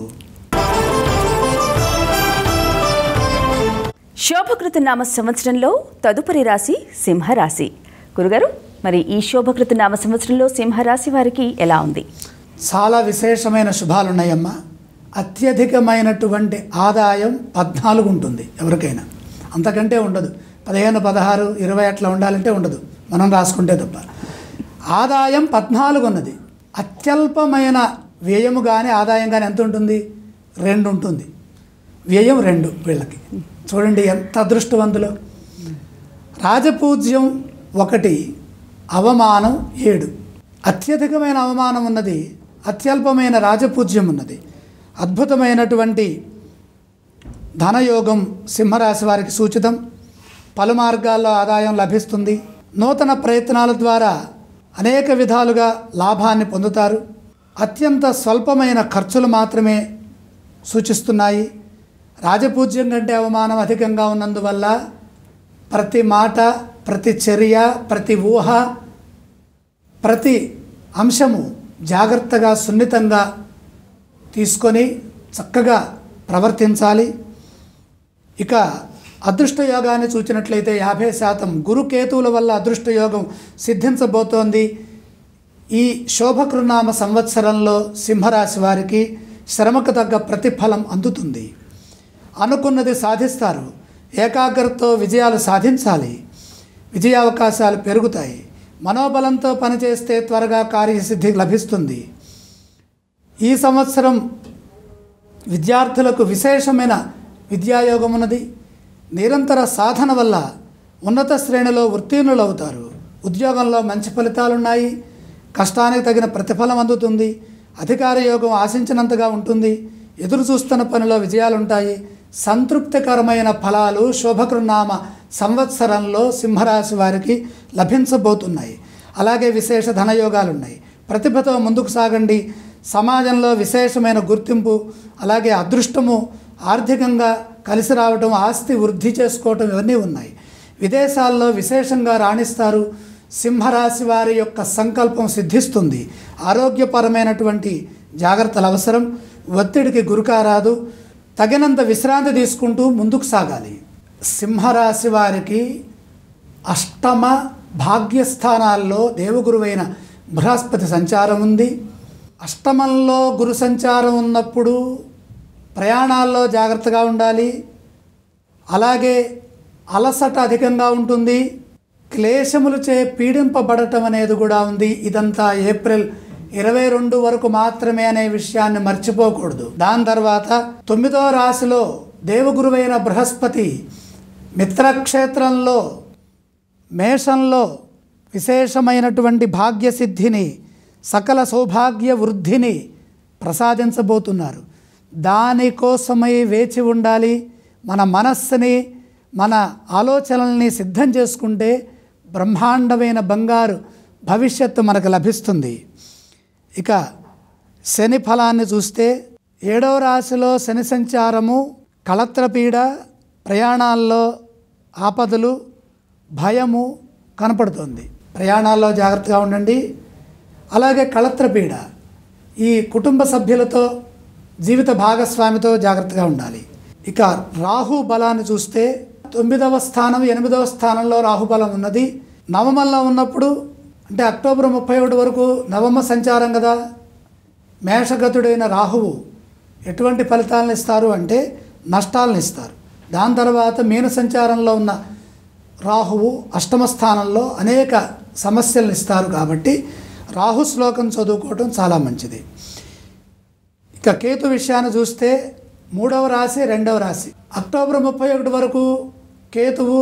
శోభకృత నామ సంవత్సరంలో తదుపరి రాశి సింహరాశి గురుగారు మరి ఈ శోభకృత నామ సంవత్సరంలో సింహరాశి వారికి ఎలా ఉంది చాలా విశేషమైన శుభాలు ఉన్నాయమ్మా అత్యధికమైనటువంటి ఆదాయం పద్నాలుగు ఉంటుంది ఎవరికైనా అంతకంటే ఉండదు పదిహేను పదహారు ఇరవై అట్లా ఉండాలంటే ఉండదు మనం రాసుకుంటే తప్ప ఆదాయం పద్నాలుగు ఉన్నది అత్యల్పమైన వ్యయము కానీ ఆదాయం కానీ ఎంత ఉంటుంది రెండు ఉంటుంది వ్యయం రెండు వీళ్ళకి చూడండి ఎంత అదృష్టవంతులు రాజపూజ్యం ఒకటి అవమానం ఏడు అత్యధికమైన అవమానం ఉన్నది అత్యల్పమైన రాజపూజ్యం ఉన్నది అద్భుతమైనటువంటి ధనయోగం సింహరాశి వారికి సూచితం పలు మార్గాల్లో ఆదాయం లభిస్తుంది నూతన ప్రయత్నాల ద్వారా అనేక విధాలుగా లాభాన్ని పొందుతారు అత్యంత స్వల్పమైన ఖర్చులు మాత్రమే సూచిస్తున్నాయి రాజపూజ్యం కంటే అవమానం అధికంగా ఉన్నందువల్ల ప్రతి మాట ప్రతి చర్య ప్రతి ఊహ ప్రతి అంశము జాగ్రత్తగా సున్నితంగా తీసుకొని చక్కగా ప్రవర్తించాలి ఇక అదృష్ట యోగాన్ని చూచినట్లయితే యాభై శాతం గురుకేతువుల వల్ల అదృష్ట యోగం సిద్ధించబోతోంది ఈ శోభకృనామ సంవత్సరంలో సింహరాశి వారికి శ్రమకు తగ్గ ప్రతిఫలం అందుతుంది అనుకున్నది సాధిస్తారు ఏకాగ్రతతో విజయాలు సాధించాలి విజయావకాశాలు పెరుగుతాయి మనోబలంతో పనిచేస్తే త్వరగా కార్యసిద్ధి లభిస్తుంది ఈ సంవత్సరం విద్యార్థులకు విశేషమైన విద్యాయోగం ఉన్నది నిరంతర సాధన వల్ల ఉన్నత శ్రేణిలో ఉత్తీర్ణులు అవుతారు ఉద్యోగంలో మంచి ఫలితాలు ఉన్నాయి కష్టానికి తగిన ప్రతిఫలం అందుతుంది అధికార యోగం ఆశించినంతగా ఉంటుంది ఎదురు చూస్తున్న పనిలో విజయాలు ఉంటాయి సంతృప్తికరమైన ఫలాలు శోభకృనామ సంవత్సరంలో సింహరాశి వారికి లభించబోతున్నాయి అలాగే విశేష ధనయోగాలు ఉన్నాయి ప్రతిభతో ముందుకు సాగండి సమాజంలో విశేషమైన గుర్తింపు అలాగే అదృష్టము ఆర్థికంగా కలిసి రావటం ఆస్తి వృద్ధి చేసుకోవటం ఇవన్నీ ఉన్నాయి విదేశాల్లో విశేషంగా రాణిస్తారు సింహరాశి వారి యొక్క సంకల్పం సిద్ధిస్తుంది ఆరోగ్యపరమైనటువంటి జాగ్రత్తలు అవసరం ఒత్తిడికి గురికారాదు తగినంత విశ్రాంతి తీసుకుంటూ ముందుకు సాగాలి సింహరాశి వారికి అష్టమ భాగ్యస్థానాల్లో దేవగురువైన బృహస్పతి సంచారం ఉంది అష్టమంలో గురు సంచారం ఉన్నప్పుడు ప్రయాణాల్లో జాగ్రత్తగా ఉండాలి అలాగే అలసట అధికంగా ఉంటుంది క్లేశములచే పీడింపబడటం అనేది కూడా ఉంది ఇదంతా ఏప్రిల్ ఇరవై రెండు వరకు మాత్రమే అనే విషయాన్ని మర్చిపోకూడదు దాని తర్వాత తొమ్మిదో రాశిలో దేవగురువైన బృహస్పతి మిత్రక్షేత్రంలో మేషంలో విశేషమైనటువంటి భాగ్యసిద్ధిని సకల సౌభాగ్య వృద్ధిని ప్రసాదించబోతున్నారు దానికోసమై వేచి ఉండాలి మన మనస్సుని మన ఆలోచనల్ని సిద్ధం చేసుకుంటే బ్రహ్మాండమైన బంగారు భవిష్యత్తు మనకు లభిస్తుంది ఇక శని ఫలాన్ని చూస్తే ఏడవ రాశిలో శని సంచారము కళత్రపీడ ప్రయాణాల్లో ఆపదలు భయము కనపడుతుంది ప్రయాణాల్లో జాగ్రత్తగా ఉండండి అలాగే కళత్రపీడ ఈ కుటుంబ సభ్యులతో జీవిత భాగస్వామితో జాగ్రత్తగా ఉండాలి ఇక రాహు బలాన్ని చూస్తే తొమ్మిదవ స్థానం ఎనిమిదవ స్థానంలో రాహుబలం ఉన్నది నవమంలో ఉన్నప్పుడు అంటే అక్టోబర్ ముప్పై ఒకటి వరకు నవమ సంచారం కదా మేషగతుడైన రాహువు ఎటువంటి ఫలితాలను ఇస్తారు అంటే నష్టాలను ఇస్తారు దాని తర్వాత మీన సంచారంలో ఉన్న రాహువు అష్టమ స్థానంలో అనేక సమస్యలను ఇస్తారు కాబట్టి రాహు శ్లోకం చదువుకోవటం చాలా మంచిది ఇక కేతు విషయాన్ని చూస్తే మూడవ రాశి రెండవ రాశి అక్టోబర్ ముప్పై ఒకటి వరకు కేతువు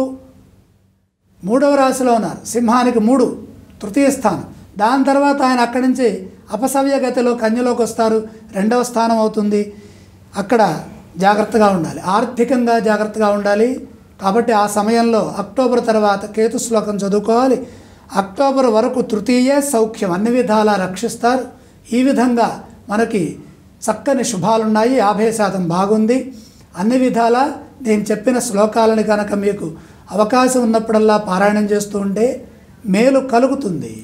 మూడవ రాశిలో ఉన్నారు సింహానికి మూడు తృతీయ స్థానం దాని తర్వాత ఆయన అక్కడి నుంచి అపసవ్య గతిలో కన్యలోకి వస్తారు రెండవ స్థానం అవుతుంది అక్కడ జాగ్రత్తగా ఉండాలి ఆర్థికంగా జాగ్రత్తగా ఉండాలి కాబట్టి ఆ సమయంలో అక్టోబర్ తర్వాత కేతు శ్లోకం చదువుకోవాలి అక్టోబర్ వరకు తృతీయ సౌఖ్యం అన్ని విధాలా రక్షిస్తారు ఈ విధంగా మనకి చక్కని శుభాలున్నాయి యాభై శాతం బాగుంది అన్ని విధాలా నేను చెప్పిన శ్లోకాలను కనుక మీకు అవకాశం ఉన్నప్పుడల్లా పారాయణం చేస్తూ ఉంటే మేలు కలుగుతుంది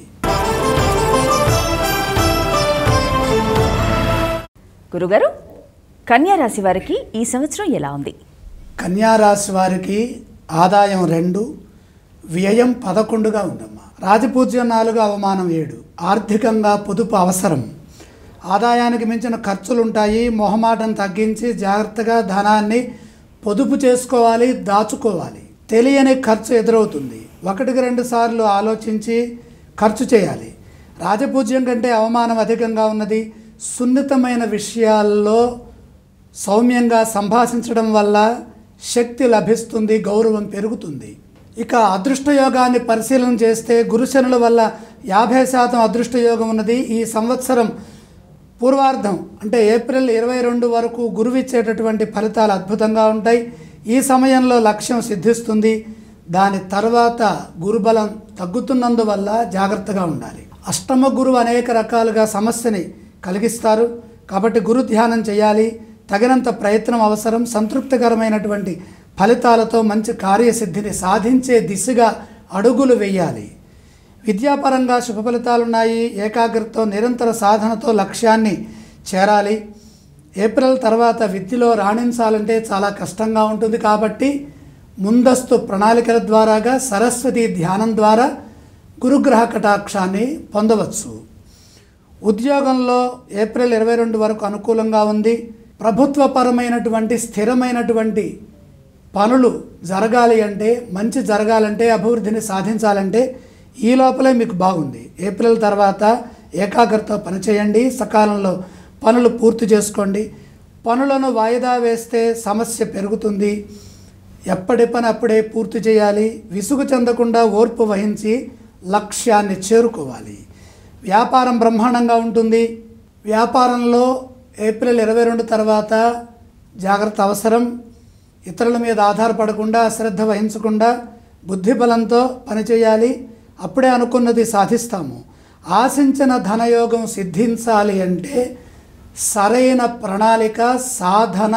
గురుగారు కన్యా రాశి వారికి ఈ సంవత్సరం ఎలా ఉంది కన్యారాశి వారికి ఆదాయం రెండు వ్యయం పదకొండుగా ఉందమ్మా రాజపూజ్యం నాలుగు అవమానం ఏడు ఆర్థికంగా పొదుపు అవసరం ఆదాయానికి మించిన ఖర్చులు ఉంటాయి మొహమాటం తగ్గించి జాగ్రత్తగా ధనాన్ని పొదుపు చేసుకోవాలి దాచుకోవాలి తెలియని ఖర్చు ఎదురవుతుంది ఒకటికి రెండు సార్లు ఆలోచించి ఖర్చు చేయాలి రాజపూజ్యం కంటే అవమానం అధికంగా ఉన్నది సున్నితమైన విషయాల్లో సౌమ్యంగా సంభాషించడం వల్ల శక్తి లభిస్తుంది గౌరవం పెరుగుతుంది ఇక అదృష్టయోగాన్ని పరిశీలన చేస్తే గురుశనుల వల్ల యాభై శాతం అదృష్టయోగం ఉన్నది ఈ సంవత్సరం పూర్వార్ధం అంటే ఏప్రిల్ ఇరవై రెండు వరకు గురువిచ్చేటటువంటి ఫలితాలు అద్భుతంగా ఉంటాయి ఈ సమయంలో లక్ష్యం సిద్ధిస్తుంది దాని తర్వాత గురుబలం తగ్గుతున్నందువల్ల జాగ్రత్తగా ఉండాలి అష్టమ గురువు అనేక రకాలుగా సమస్యని కలిగిస్తారు కాబట్టి గురు ధ్యానం చేయాలి తగినంత ప్రయత్నం అవసరం సంతృప్తికరమైనటువంటి ఫలితాలతో మంచి కార్యసిద్ధిని సాధించే దిశగా అడుగులు వేయాలి విద్యాపరంగా శుభ ఫలితాలున్నాయి ఏకాగ్రతతో నిరంతర సాధనతో లక్ష్యాన్ని చేరాలి ఏప్రిల్ తర్వాత విద్యలో రాణించాలంటే చాలా కష్టంగా ఉంటుంది కాబట్టి ముందస్తు ప్రణాళికల ద్వారాగా సరస్వతి ధ్యానం ద్వారా గురుగ్రహ కటాక్షాన్ని పొందవచ్చు ఉద్యోగంలో ఏప్రిల్ ఇరవై రెండు వరకు అనుకూలంగా ఉంది ప్రభుత్వపరమైనటువంటి స్థిరమైనటువంటి పనులు జరగాలి అంటే మంచి జరగాలంటే అభివృద్ధిని సాధించాలంటే ఈ లోపలే మీకు బాగుంది ఏప్రిల్ తర్వాత ఏకాగ్రత పనిచేయండి సకాలంలో పనులు పూర్తి చేసుకోండి పనులను వాయిదా వేస్తే సమస్య పెరుగుతుంది ఎప్పటి పని అప్పుడే పూర్తి చేయాలి విసుగు చెందకుండా ఓర్పు వహించి లక్ష్యాన్ని చేరుకోవాలి వ్యాపారం బ్రహ్మాండంగా ఉంటుంది వ్యాపారంలో ఏప్రిల్ ఇరవై రెండు తర్వాత జాగ్రత్త అవసరం ఇతరుల మీద ఆధారపడకుండా అశ్రద్ధ వహించకుండా బుద్ధి బలంతో పనిచేయాలి అప్పుడే అనుకున్నది సాధిస్తాము ఆశించిన ధనయోగం సిద్ధించాలి అంటే సరైన ప్రణాళిక సాధన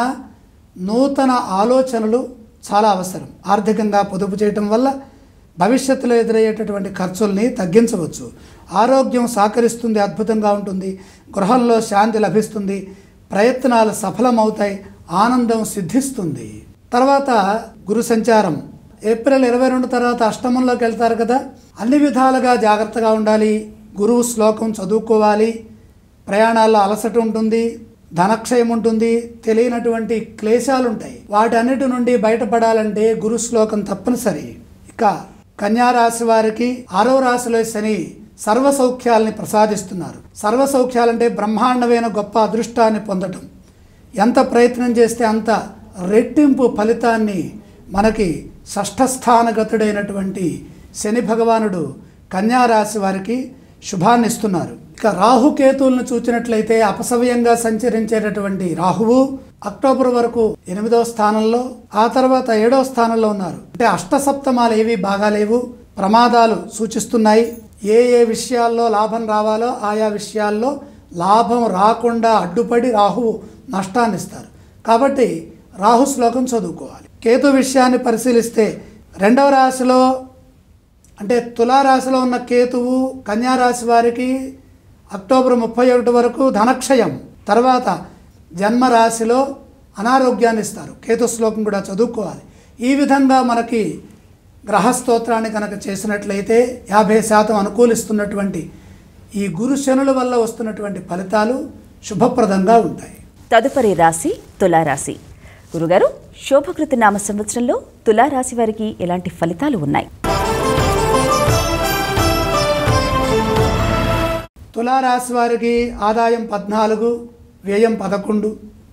నూతన ఆలోచనలు చాలా అవసరం ఆర్థికంగా పొదుపు చేయటం వల్ల భవిష్యత్తులో ఎదురయ్యేటటువంటి ఖర్చుల్ని తగ్గించవచ్చు ఆరోగ్యం సహకరిస్తుంది అద్భుతంగా ఉంటుంది గృహంలో శాంతి లభిస్తుంది ప్రయత్నాలు సఫలమవుతాయి ఆనందం సిద్ధిస్తుంది తర్వాత గురు సంచారం ఏప్రిల్ ఇరవై రెండు తర్వాత అష్టమంలోకి వెళ్తారు కదా అన్ని విధాలుగా జాగ్రత్తగా ఉండాలి గురువు శ్లోకం చదువుకోవాలి ప్రయాణాల్లో అలసట ఉంటుంది ధనక్షయం ఉంటుంది తెలియనటువంటి క్లేశాలు ఉంటాయి వాటన్నిటి నుండి బయటపడాలంటే గురు శ్లోకం తప్పనిసరి ఇక కన్యా రాశి వారికి ఆరో రాశిలో శని సర్వ సౌఖ్యాలని ప్రసాదిస్తున్నారు సర్వ సౌఖ్యాలంటే బ్రహ్మాండమైన గొప్ప అదృష్టాన్ని పొందటం ఎంత ప్రయత్నం చేస్తే అంత రెట్టింపు ఫలితాన్ని మనకి షష్ఠస్థానగతుడైనటువంటి శని భగవానుడు కన్యా రాశి వారికి శుభాన్ని ఇస్తున్నారు ఇక రాహుకేతువులను చూచినట్లయితే అపసవ్యంగా సంచరించేటటువంటి రాహువు అక్టోబర్ వరకు ఎనిమిదవ స్థానంలో ఆ తర్వాత ఏడవ స్థానంలో ఉన్నారు అంటే అష్టసప్తమాలు ఏవి బాగాలేవు ప్రమాదాలు సూచిస్తున్నాయి ఏ ఏ విషయాల్లో లాభం రావాలో ఆయా విషయాల్లో లాభం రాకుండా అడ్డుపడి రాహువు నష్టాన్ని ఇస్తారు కాబట్టి రాహు శ్లోకం చదువుకోవాలి కేతు విషయాన్ని పరిశీలిస్తే రెండవ రాశిలో అంటే తులారాశిలో ఉన్న కేతువు కన్యారాశి వారికి అక్టోబర్ ముప్పై ఒకటి వరకు ధనక్షయం తర్వాత జన్మరాశిలో అనారోగ్యాన్ని ఇస్తారు కేతు శ్లోకం కూడా చదువుకోవాలి ఈ విధంగా మనకి గ్రహస్తోత్రాన్ని కనుక చేసినట్లయితే యాభై శాతం అనుకూలిస్తున్నటువంటి ఈ గురు శనుల వల్ల వస్తున్నటువంటి ఫలితాలు శుభప్రదంగా ఉంటాయి తదుపరి రాశి తులారాశి గురుగారు శోభకృతి నామ సంవత్సరంలో తులారాశి వారికి ఎలాంటి ఫలితాలు ఉన్నాయి తులారాశి వారికి ఆదాయం పద్నాలుగు వ్యయం పదకొండు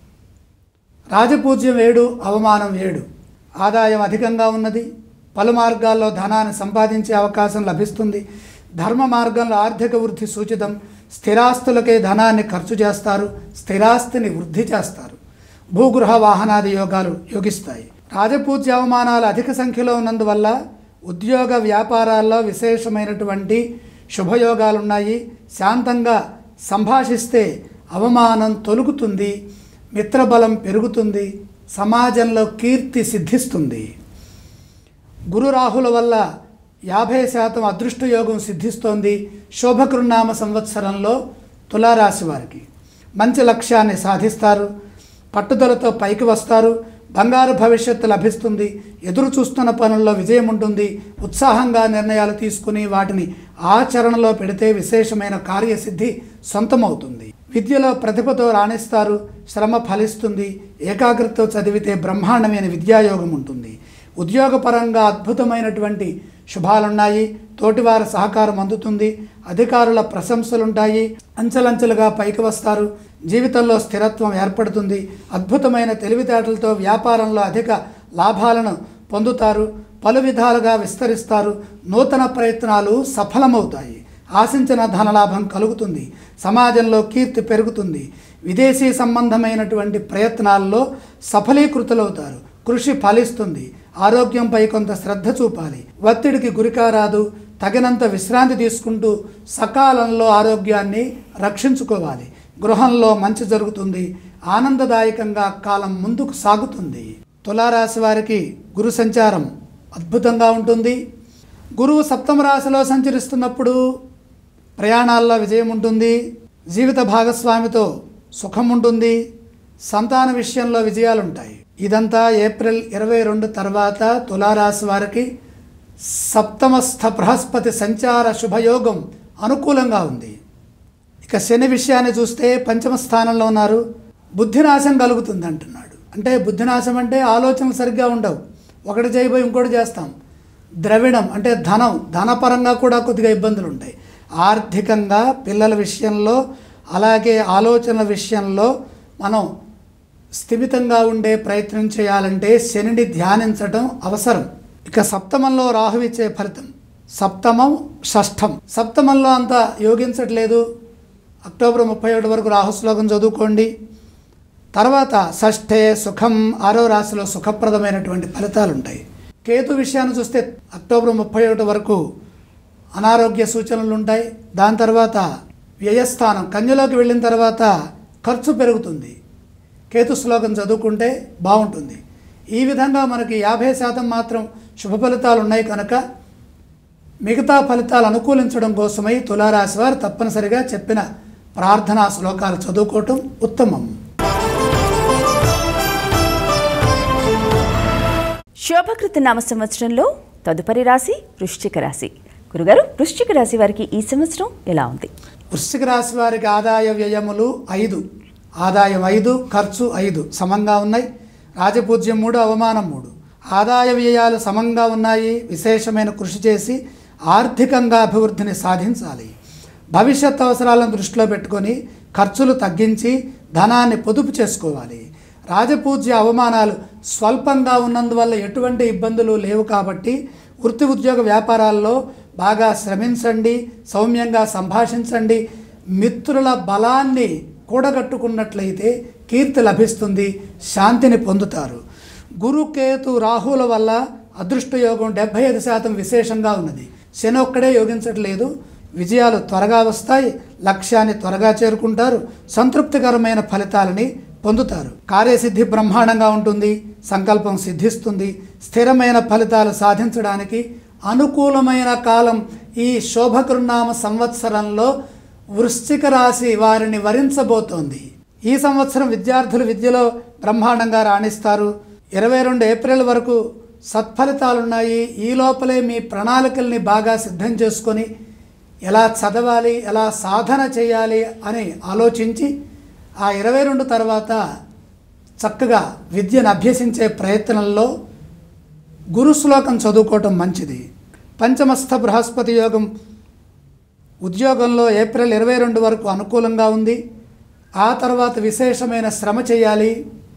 రాజపూజ్యం ఏడు అవమానం ఏడు ఆదాయం అధికంగా ఉన్నది పలు మార్గాల్లో ధనాన్ని సంపాదించే అవకాశం లభిస్తుంది ధర్మ మార్గంలో ఆర్థిక వృద్ధి సూచితం స్థిరాస్తులకే ధనాన్ని ఖర్చు చేస్తారు స్థిరాస్తిని వృద్ధి చేస్తారు భూగృహ వాహనాది యోగాలు యోగిస్తాయి రాజపూజ్య అవమానాలు అధిక సంఖ్యలో ఉన్నందువల్ల ఉద్యోగ వ్యాపారాల్లో విశేషమైనటువంటి శుభయోగాలున్నాయి శాంతంగా సంభాషిస్తే అవమానం తొలుగుతుంది మిత్రబలం పెరుగుతుంది సమాజంలో కీర్తి సిద్ధిస్తుంది గురు రాహుల వల్ల యాభై శాతం అదృష్ట యోగం సిద్ధిస్తోంది శోభకృన్నామ సంవత్సరంలో తులారాశి వారికి మంచి లక్ష్యాన్ని సాధిస్తారు పట్టుదలతో పైకి వస్తారు బంగారు భవిష్యత్తు లభిస్తుంది ఎదురు చూస్తున్న పనుల్లో విజయం ఉంటుంది ఉత్సాహంగా నిర్ణయాలు తీసుకుని వాటిని ఆచరణలో పెడితే విశేషమైన కార్యసిద్ధి సొంతమవుతుంది విద్యలో ప్రతిభతో రాణిస్తారు శ్రమ ఫలిస్తుంది ఏకాగ్రతతో చదివితే బ్రహ్మాండమైన విద్యాయోగం ఉంటుంది ఉద్యోగపరంగా అద్భుతమైనటువంటి శుభాలున్నాయి తోటివారి సహకారం అందుతుంది అధికారుల ప్రశంసలుంటాయి అంచెలంచెలుగా పైకి వస్తారు జీవితంలో స్థిరత్వం ఏర్పడుతుంది అద్భుతమైన తెలివితేటలతో వ్యాపారంలో అధిక లాభాలను పొందుతారు పలు విధాలుగా విస్తరిస్తారు నూతన ప్రయత్నాలు సఫలమవుతాయి ఆశించిన ధనలాభం కలుగుతుంది సమాజంలో కీర్తి పెరుగుతుంది విదేశీ సంబంధమైనటువంటి ప్రయత్నాల్లో సఫలీకృతులవుతారు కృషి ఫలిస్తుంది ఆరోగ్యంపై కొంత శ్రద్ధ చూపాలి ఒత్తిడికి గురికారాదు తగినంత విశ్రాంతి తీసుకుంటూ సకాలంలో ఆరోగ్యాన్ని రక్షించుకోవాలి గృహంలో మంచి జరుగుతుంది ఆనందదాయకంగా కాలం ముందుకు సాగుతుంది తులారాశి వారికి గురు సంచారం అద్భుతంగా ఉంటుంది గురువు సప్తమ రాశిలో సంచరిస్తున్నప్పుడు ప్రయాణాల్లో విజయం ఉంటుంది జీవిత భాగస్వామితో సుఖం ఉంటుంది సంతాన విషయంలో విజయాలు ఉంటాయి ఇదంతా ఏప్రిల్ ఇరవై రెండు తర్వాత తులారాశి వారికి సప్తమస్థ బృహస్పతి సంచార శుభయోగం అనుకూలంగా ఉంది ఇక శని విషయాన్ని చూస్తే పంచమ స్థానంలో ఉన్నారు బుద్ధినాశం కలుగుతుంది అంటున్నాడు అంటే బుద్ధినాశం అంటే ఆలోచనలు సరిగ్గా ఉండవు ఒకటి చేయబోయి ఇంకోటి చేస్తాం ద్రవిణం అంటే ధనం ధనపరంగా కూడా కొద్దిగా ఇబ్బందులు ఉంటాయి ఆర్థికంగా పిల్లల విషయంలో అలాగే ఆలోచనల విషయంలో మనం స్థిమితంగా ఉండే ప్రయత్నం చేయాలంటే శనిని ధ్యానించడం అవసరం ఇక సప్తమంలో రాహు ఇచ్చే ఫలితం సప్తమం షష్ఠం సప్తమంలో అంత యోగించట్లేదు అక్టోబర్ ముప్పై ఒకటి వరకు రాహు శ్లోకం చదువుకోండి తర్వాత షష్ఠే సుఖం ఆరో రాశిలో సుఖప్రదమైనటువంటి ఫలితాలు ఉంటాయి కేతు విషయాన్ని చూస్తే అక్టోబర్ ముప్పై ఒకటి వరకు అనారోగ్య సూచనలు ఉంటాయి దాని తర్వాత వ్యయస్థానం కన్యలోకి వెళ్ళిన తర్వాత ఖర్చు పెరుగుతుంది కేతు శ్లోకం చదువుకుంటే బాగుంటుంది ఈ విధంగా మనకి యాభై శాతం మాత్రం శుభ ఫలితాలు ఉన్నాయి కనుక మిగతా ఫలితాలు అనుకూలించడం కోసమై తులారాశి వారు తప్పనిసరిగా చెప్పిన ప్రార్థనా శ్లోకాలు చదువుకోవటం ఉత్తమం శోభకృత నామ సంవత్సరంలో తదుపరి రాశి వృశ్చిక రాశి గురుగారు వృశ్చిక రాశి వారికి ఈ సంవత్సరం ఎలా ఉంది వృశ్చిక రాశి వారికి ఆదాయ వ్యయములు ఐదు ఆదాయం ఐదు ఖర్చు ఐదు సమంగా ఉన్నాయి రాజపూజ్యం మూడు అవమానం మూడు ఆదాయ వ్యయాలు సమంగా ఉన్నాయి విశేషమైన కృషి చేసి ఆర్థికంగా అభివృద్ధిని సాధించాలి భవిష్యత్ అవసరాలను దృష్టిలో పెట్టుకొని ఖర్చులు తగ్గించి ధనాన్ని పొదుపు చేసుకోవాలి రాజపూజ్య అవమానాలు స్వల్పంగా ఉన్నందువల్ల ఎటువంటి ఇబ్బందులు లేవు కాబట్టి వృత్తి ఉద్యోగ వ్యాపారాల్లో బాగా శ్రమించండి సౌమ్యంగా సంభాషించండి మిత్రుల బలాన్ని కూడగట్టుకున్నట్లయితే కీర్తి లభిస్తుంది శాంతిని పొందుతారు గురుకేతు రాహుల వల్ల అదృష్టయోగం డెబ్భై ఐదు శాతం విశేషంగా ఉన్నది శని ఒక్కడే యోగించట్లేదు విజయాలు త్వరగా వస్తాయి లక్ష్యాన్ని త్వరగా చేరుకుంటారు సంతృప్తికరమైన ఫలితాలని పొందుతారు కార్యసిద్ధి బ్రహ్మాండంగా ఉంటుంది సంకల్పం సిద్ధిస్తుంది స్థిరమైన ఫలితాలు సాధించడానికి అనుకూలమైన కాలం ఈ శోభకృనామ సంవత్సరంలో వృశ్చిక రాశి వారిని వరించబోతోంది ఈ సంవత్సరం విద్యార్థులు విద్యలో బ్రహ్మాండంగా రాణిస్తారు ఇరవై రెండు ఏప్రిల్ వరకు సత్ఫలితాలున్నాయి ఈ లోపలే మీ ప్రణాళికల్ని బాగా సిద్ధం చేసుకొని ఎలా చదవాలి ఎలా సాధన చేయాలి అని ఆలోచించి ఆ ఇరవై రెండు తర్వాత చక్కగా విద్యను అభ్యసించే ప్రయత్నంలో గురు శ్లోకం చదువుకోవటం మంచిది పంచమస్థ బృహస్పతి యోగం ఉద్యోగంలో ఏప్రిల్ ఇరవై రెండు వరకు అనుకూలంగా ఉంది ఆ తర్వాత విశేషమైన శ్రమ చేయాలి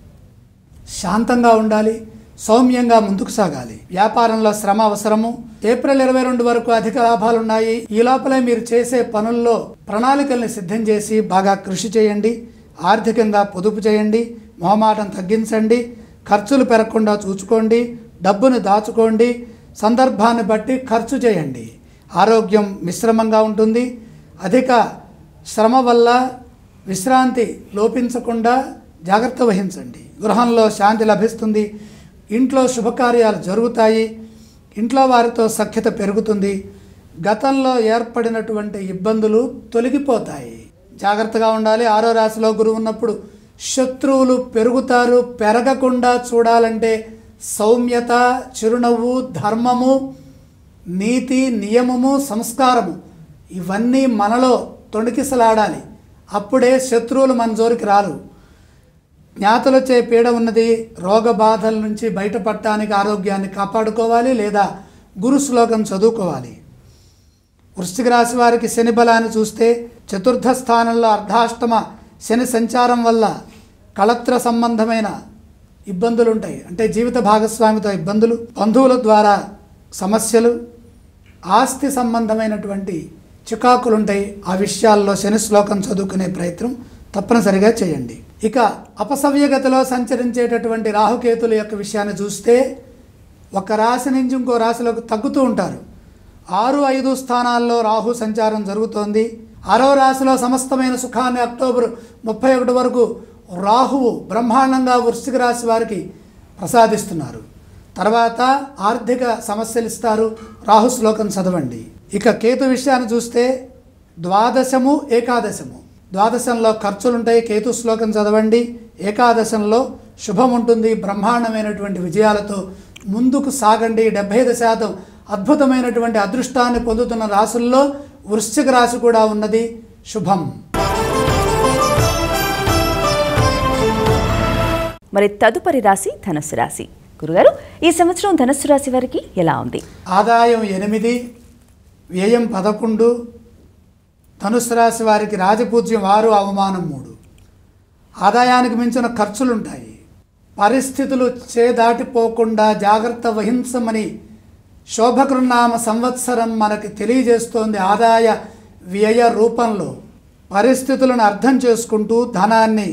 శాంతంగా ఉండాలి సౌమ్యంగా ముందుకు సాగాలి వ్యాపారంలో శ్రమ అవసరము ఏప్రిల్ ఇరవై రెండు వరకు అధిక లాభాలు ఉన్నాయి ఈ లోపలే మీరు చేసే పనుల్లో ప్రణాళికల్ని సిద్ధం చేసి బాగా కృషి చేయండి ఆర్థికంగా పొదుపు చేయండి మొహమాటం తగ్గించండి ఖర్చులు పెరగకుండా చూసుకోండి డబ్బును దాచుకోండి సందర్భాన్ని బట్టి ఖర్చు చేయండి ఆరోగ్యం మిశ్రమంగా ఉంటుంది అధిక శ్రమ వల్ల విశ్రాంతి లోపించకుండా జాగ్రత్త వహించండి గృహంలో శాంతి లభిస్తుంది ఇంట్లో శుభకార్యాలు జరుగుతాయి ఇంట్లో వారితో సఖ్యత పెరుగుతుంది గతంలో ఏర్పడినటువంటి ఇబ్బందులు తొలగిపోతాయి జాగ్రత్తగా ఉండాలి ఆరో రాశిలో గురువు ఉన్నప్పుడు శత్రువులు పెరుగుతారు పెరగకుండా చూడాలంటే సౌమ్యత చిరునవ్వు ధర్మము నీతి నియమము సంస్కారము ఇవన్నీ మనలో తొణికిసలాడాలి అప్పుడే శత్రువులు మన జోలికి రారు జ్ఞాతలచే పీడ ఉన్నది రోగ బాధల నుంచి బయటపడటానికి ఆరోగ్యాన్ని కాపాడుకోవాలి లేదా గురు శ్లోకం చదువుకోవాలి వృశ్చిక రాశి వారికి శని బలాన్ని చూస్తే చతుర్థ స్థానంలో అర్ధాష్టమ శని సంచారం వల్ల కళత్ర సంబంధమైన ఇబ్బందులు ఉంటాయి అంటే జీవిత భాగస్వామితో ఇబ్బందులు బంధువుల ద్వారా సమస్యలు ఆస్తి సంబంధమైనటువంటి చికాకులు ఉంటాయి ఆ విషయాల్లో శని శ్లోకం చదువుకునే ప్రయత్నం తప్పనిసరిగా చేయండి ఇక అపసవ్యగతిలో సంచరించేటటువంటి రాహుకేతుల యొక్క విషయాన్ని చూస్తే ఒక రాశి నుంచి ఇంకో రాశిలోకి తగ్గుతూ ఉంటారు ఆరు ఐదు స్థానాల్లో రాహు సంచారం జరుగుతోంది ఆరో రాశిలో సమస్తమైన సుఖాన్ని అక్టోబర్ ముప్పై ఒకటి వరకు రాహువు బ్రహ్మాండంగా వృశ్చిక రాశి వారికి ప్రసాదిస్తున్నారు తర్వాత ఆర్థిక సమస్యలు ఇస్తారు రాహు శ్లోకం చదవండి ఇక కేతు విషయాన్ని చూస్తే ద్వాదశము ఏకాదశము ద్వాదశంలో ఖర్చులుంటాయి కేతు శ్లోకం చదవండి ఏకాదశంలో శుభం ఉంటుంది బ్రహ్మాండమైనటువంటి విజయాలతో ముందుకు సాగండి డెబ్బై ఐదు శాతం అద్భుతమైనటువంటి అదృష్టాన్ని పొందుతున్న రాసుల్లో వృశ్చిక రాశి కూడా ఉన్నది శుభం మరి తదుపరి రాశి ధనుసు రాశి గురుగారు ఈ సంవత్సరం ధనుస్సు రాశి వారికి ఎలా ఉంది ఆదాయం ఎనిమిది వ్యయం పదకొండు ధనుసు రాశి వారికి రాజపూజ్యం ఆరు అవమానం మూడు ఆదాయానికి మించిన ఖర్చులుంటాయి పరిస్థితులు చేదాటిపోకుండా జాగ్రత్త వహించమని శోభకృనామ సంవత్సరం మనకి తెలియజేస్తోంది ఆదాయ వ్యయ రూపంలో పరిస్థితులను అర్థం చేసుకుంటూ ధనాన్ని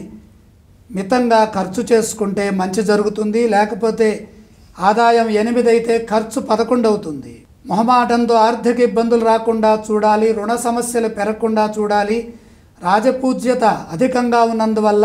మితంగా ఖర్చు చేసుకుంటే మంచి జరుగుతుంది లేకపోతే ఆదాయం ఎనిమిది అయితే ఖర్చు పదకొండు అవుతుంది మొహమాటంతో ఆర్థిక ఇబ్బందులు రాకుండా చూడాలి రుణ సమస్యలు పెరగకుండా చూడాలి రాజపూజ్యత అధికంగా ఉన్నందువల్ల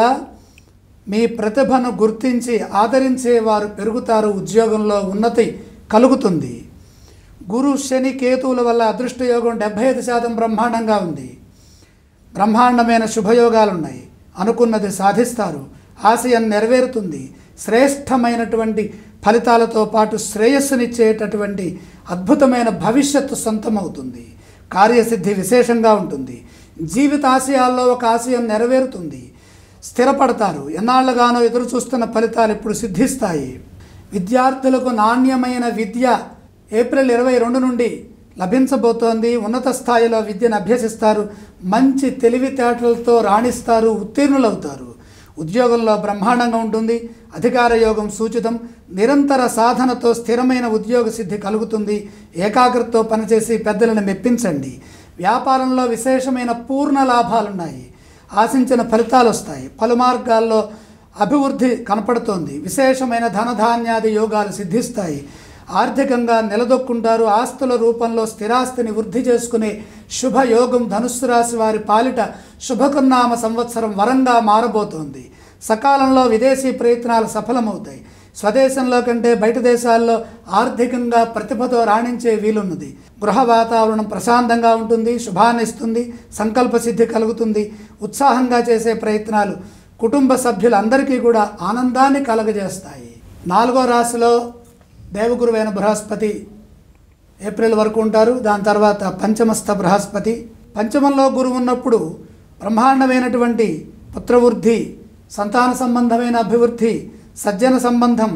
మీ ప్రతిభను గుర్తించి ఆదరించే వారు పెరుగుతారు ఉద్యోగంలో ఉన్నతి కలుగుతుంది గురు శని కేతువుల వల్ల అదృష్టయోగం డెబ్భై ఐదు శాతం బ్రహ్మాండంగా ఉంది బ్రహ్మాండమైన శుభయోగాలు ఉన్నాయి అనుకున్నది సాధిస్తారు ఆశయం నెరవేరుతుంది శ్రేష్టమైనటువంటి ఫలితాలతో పాటు శ్రేయస్సునిచ్చేటటువంటి అద్భుతమైన భవిష్యత్తు సొంతమవుతుంది కార్యసిద్ధి విశేషంగా ఉంటుంది జీవిత ఆశయాల్లో ఒక ఆశయం నెరవేరుతుంది స్థిరపడతారు ఎన్నాళ్ళుగానో ఎదురు చూస్తున్న ఫలితాలు ఇప్పుడు సిద్ధిస్తాయి విద్యార్థులకు నాణ్యమైన విద్య ఏప్రిల్ ఇరవై రెండు నుండి లభించబోతోంది ఉన్నత స్థాయిలో విద్యను అభ్యసిస్తారు మంచి తెలివితేటలతో రాణిస్తారు ఉత్తీర్ణులవుతారు ఉద్యోగంలో బ్రహ్మాండంగా ఉంటుంది అధికార యోగం సూచితం నిరంతర సాధనతో స్థిరమైన ఉద్యోగ సిద్ధి కలుగుతుంది ఏకాగ్రతతో పనిచేసి పెద్దలను మెప్పించండి వ్యాపారంలో విశేషమైన పూర్ణ లాభాలున్నాయి ఆశించిన ఫలితాలు వస్తాయి పలు మార్గాల్లో అభివృద్ధి కనపడుతోంది విశేషమైన ధనధాన్యాది యోగాలు సిద్ధిస్తాయి ఆర్థికంగా నిలదొక్కుంటారు ఆస్తుల రూపంలో స్థిరాస్తిని వృద్ధి చేసుకునే శుభయోగం ధనుస్సు రాశి వారి పాలిట శుభకర్నామ సంవత్సరం వరంగా మారబోతోంది సకాలంలో విదేశీ ప్రయత్నాలు సఫలమవుతాయి స్వదేశంలో కంటే బయట దేశాల్లో ఆర్థికంగా ప్రతిభతో రాణించే వీలున్నది గృహ వాతావరణం ప్రశాంతంగా ఉంటుంది శుభాన్ని ఇస్తుంది సంకల్ప సిద్ధి కలుగుతుంది ఉత్సాహంగా చేసే ప్రయత్నాలు కుటుంబ సభ్యులందరికీ కూడా ఆనందాన్ని కలగజేస్తాయి నాలుగో రాశిలో దేవగురువైన బృహస్పతి ఏప్రిల్ వరకు ఉంటారు దాని తర్వాత పంచమస్థ బృహస్పతి పంచమంలో గురువు ఉన్నప్పుడు బ్రహ్మాండమైనటువంటి పుత్రవృద్ధి సంతాన సంబంధమైన అభివృద్ధి సజ్జన సంబంధం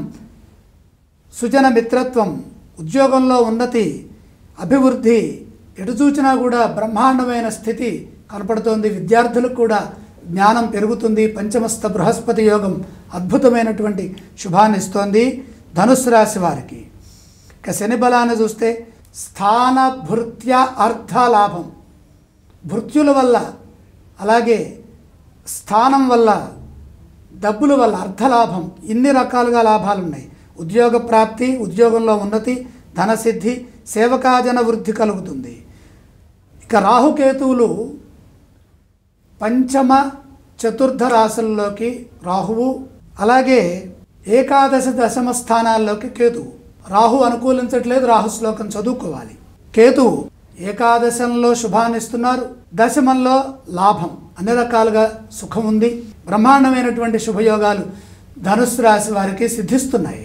సుజన మిత్రత్వం ఉద్యోగంలో ఉన్నతి అభివృద్ధి ఎటు చూచినా కూడా బ్రహ్మాండమైన స్థితి కనపడుతోంది విద్యార్థులకు కూడా జ్ఞానం పెరుగుతుంది పంచమస్థ బృహస్పతి యోగం అద్భుతమైనటువంటి శుభాన్ని ఇస్తోంది ధనుస్సు రాశి వారికి ఇక శని బలాన్ని చూస్తే స్థాన భృత్య అర్థ లాభం భృత్యుల వల్ల అలాగే స్థానం వల్ల డబ్బుల వల్ల అర్థలాభం ఇన్ని రకాలుగా లాభాలు ఉన్నాయి ఉద్యోగ ప్రాప్తి ఉద్యోగంలో ఉన్నతి ధనసిద్ధి సేవకాజన వృద్ధి కలుగుతుంది ఇక రాహుకేతువులు పంచమ చతుర్థ రాశుల్లోకి రాహువు అలాగే ఏకాదశ దశమ స్థానాల్లోకి కేతువు రాహు అనుకూలించట్లేదు రాహు శ్లోకం చదువుకోవాలి కేతువు ఏకాదశంలో శుభాన్ని ఇస్తున్నారు దశమంలో లాభం అన్ని రకాలుగా సుఖం ఉంది బ్రహ్మాండమైనటువంటి శుభయోగాలు ధనుస్సు రాశి వారికి సిద్ధిస్తున్నాయి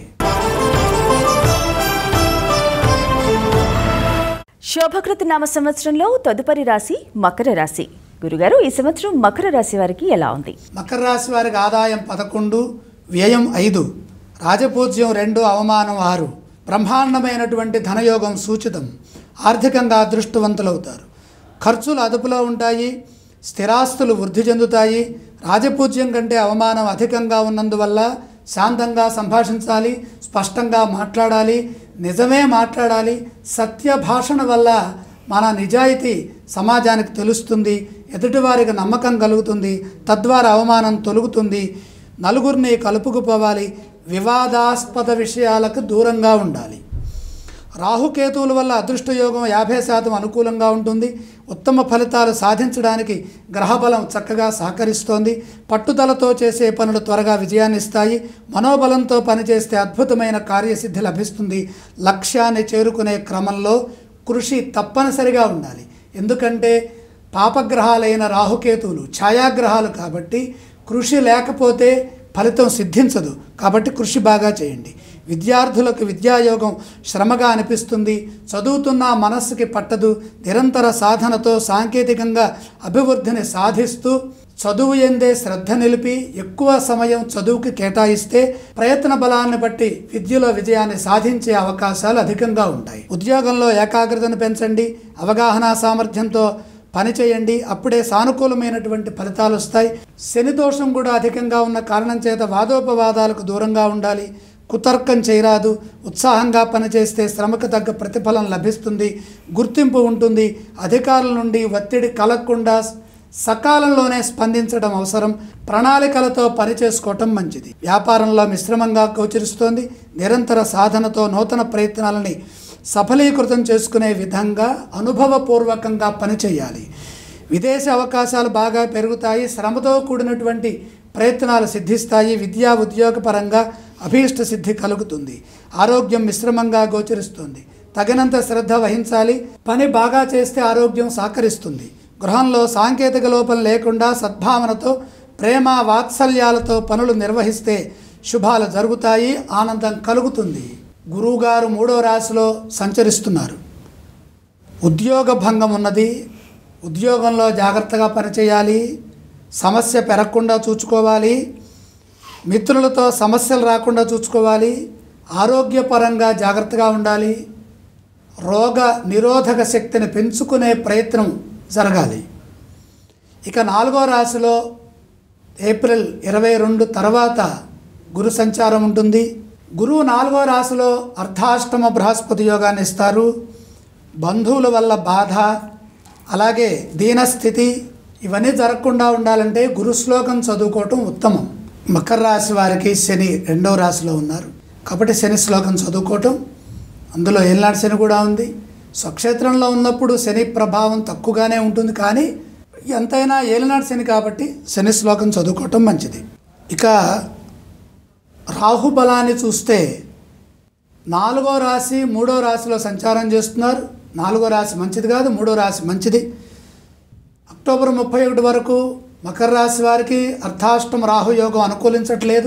శోభకృత నామ సంవత్సరంలో తదుపరి రాశి మకర రాశి గురుగారు ఈ సంవత్సరం మకర రాశి వారికి ఎలా ఉంది మకర రాశి వారికి ఆదాయం పదకొండు వ్యయం ఐదు రాజపూజ్యం రెండు అవమానం ఆరు బ్రహ్మాండమైనటువంటి ధనయోగం సూచితం ఆర్థికంగా అదృష్టవంతులవుతారు ఖర్చులు అదుపులో ఉంటాయి స్థిరాస్తులు వృద్ధి చెందుతాయి రాజపూజ్యం కంటే అవమానం అధికంగా ఉన్నందువల్ల శాంతంగా సంభాషించాలి స్పష్టంగా మాట్లాడాలి నిజమే మాట్లాడాలి సత్య భాషణ వల్ల మన నిజాయితీ సమాజానికి తెలుస్తుంది ఎదుటివారికి నమ్మకం కలుగుతుంది తద్వారా అవమానం తొలుగుతుంది నలుగురిని కలుపుకుపోవాలి వివాదాస్పద విషయాలకు దూరంగా ఉండాలి రాహుకేతువుల వల్ల అదృష్టయోగం యాభై శాతం అనుకూలంగా ఉంటుంది ఉత్తమ ఫలితాలు సాధించడానికి గ్రహబలం చక్కగా సహకరిస్తోంది పట్టుదలతో చేసే పనులు త్వరగా విజయాన్ని ఇస్తాయి మనోబలంతో పనిచేస్తే అద్భుతమైన కార్యసిద్ధి లభిస్తుంది లక్ష్యాన్ని చేరుకునే క్రమంలో కృషి తప్పనిసరిగా ఉండాలి ఎందుకంటే పాపగ్రహాలైన రాహుకేతువులు ఛాయాగ్రహాలు కాబట్టి కృషి లేకపోతే ఫలితం సిద్ధించదు కాబట్టి కృషి బాగా చేయండి విద్యార్థులకు విద్యాయోగం శ్రమగా అనిపిస్తుంది చదువుతున్న మనస్సుకి పట్టదు నిరంతర సాధనతో సాంకేతికంగా అభివృద్ధిని సాధిస్తూ చదువు ఎందే శ్రద్ధ నిలిపి ఎక్కువ సమయం చదువుకి కేటాయిస్తే ప్రయత్న బలాన్ని బట్టి విద్యలో విజయాన్ని సాధించే అవకాశాలు అధికంగా ఉంటాయి ఉద్యోగంలో ఏకాగ్రతను పెంచండి అవగాహన సామర్థ్యంతో పని చేయండి అప్పుడే సానుకూలమైనటువంటి ఫలితాలు వస్తాయి శని దోషం కూడా అధికంగా ఉన్న కారణం చేత వాదోపవాదాలకు దూరంగా ఉండాలి కుతర్కం చేయరాదు ఉత్సాహంగా పనిచేస్తే శ్రమకు తగ్గ ప్రతిఫలం లభిస్తుంది గుర్తింపు ఉంటుంది అధికారుల నుండి ఒత్తిడి కలగకుండా సకాలంలోనే స్పందించడం అవసరం ప్రణాళికలతో పనిచేసుకోవటం మంచిది వ్యాపారంలో మిశ్రమంగా గోచరిస్తోంది నిరంతర సాధనతో నూతన ప్రయత్నాలని సఫలీకృతం చేసుకునే విధంగా అనుభవపూర్వకంగా పనిచేయాలి విదేశీ అవకాశాలు బాగా పెరుగుతాయి శ్రమతో కూడినటువంటి ప్రయత్నాలు సిద్ధిస్తాయి విద్యా ఉద్యోగపరంగా అభీష్ట సిద్ధి కలుగుతుంది ఆరోగ్యం మిశ్రమంగా గోచరిస్తుంది తగినంత శ్రద్ధ వహించాలి పని బాగా చేస్తే ఆరోగ్యం సహకరిస్తుంది గృహంలో సాంకేతిక లోపం లేకుండా సద్భావనతో ప్రేమ వాత్సల్యాలతో పనులు నిర్వహిస్తే శుభాలు జరుగుతాయి ఆనందం కలుగుతుంది గురువుగారు మూడో రాశిలో సంచరిస్తున్నారు ఉద్యోగ భంగం ఉన్నది ఉద్యోగంలో జాగ్రత్తగా పనిచేయాలి సమస్య పెరగకుండా చూసుకోవాలి మిత్రులతో సమస్యలు రాకుండా చూసుకోవాలి ఆరోగ్యపరంగా జాగ్రత్తగా ఉండాలి రోగ నిరోధక శక్తిని పెంచుకునే ప్రయత్నం జరగాలి ఇక నాలుగో రాశిలో ఏప్రిల్ ఇరవై రెండు తర్వాత గురు సంచారం ఉంటుంది గురువు నాలుగో రాశిలో అర్ధాష్టమ బృహస్పతి యోగాన్ని ఇస్తారు బంధువుల వల్ల బాధ అలాగే దీనస్థితి ఇవన్నీ జరగకుండా ఉండాలంటే గురు శ్లోకం చదువుకోవటం ఉత్తమం మకర రాశి వారికి శని రెండో రాశిలో ఉన్నారు కాబట్టి శని శ్లోకం చదువుకోవటం అందులో ఏలినాటి శని కూడా ఉంది స్వక్షేత్రంలో ఉన్నప్పుడు శని ప్రభావం తక్కువగానే ఉంటుంది కానీ ఎంతైనా ఏలినాటి శని కాబట్టి శని శ్లోకం చదువుకోవటం మంచిది ఇక రాహుబలాన్ని చూస్తే నాలుగో రాశి మూడో రాశిలో సంచారం చేస్తున్నారు నాలుగో రాశి మంచిది కాదు మూడో రాశి మంచిది అక్టోబర్ ముప్పై ఒకటి వరకు మకర రాశి వారికి అర్ధాష్టమ రాహుయోగం అనుకూలించట్లేదు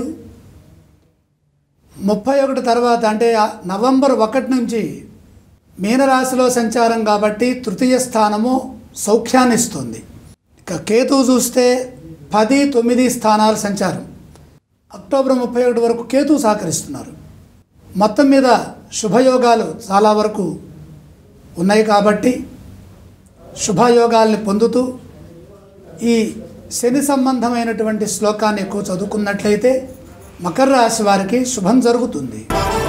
ముప్పై ఒకటి తర్వాత అంటే ఆ నవంబర్ ఒకటి నుంచి మీనరాశిలో సంచారం కాబట్టి తృతీయ స్థానము సౌఖ్యాన్ని ఇస్తుంది ఇక కేతువు చూస్తే పది తొమ్మిది స్థానాల సంచారం అక్టోబర్ ముప్పై ఒకటి వరకు కేతువు సహకరిస్తున్నారు మొత్తం మీద శుభయోగాలు చాలా వరకు ఉన్నాయి కాబట్టి శుభయోగాల్ని పొందుతూ ఈ శని సంబంధమైనటువంటి శ్లోకాన్ని ఎక్కువ చదువుకున్నట్లయితే మకర రాశి వారికి శుభం జరుగుతుంది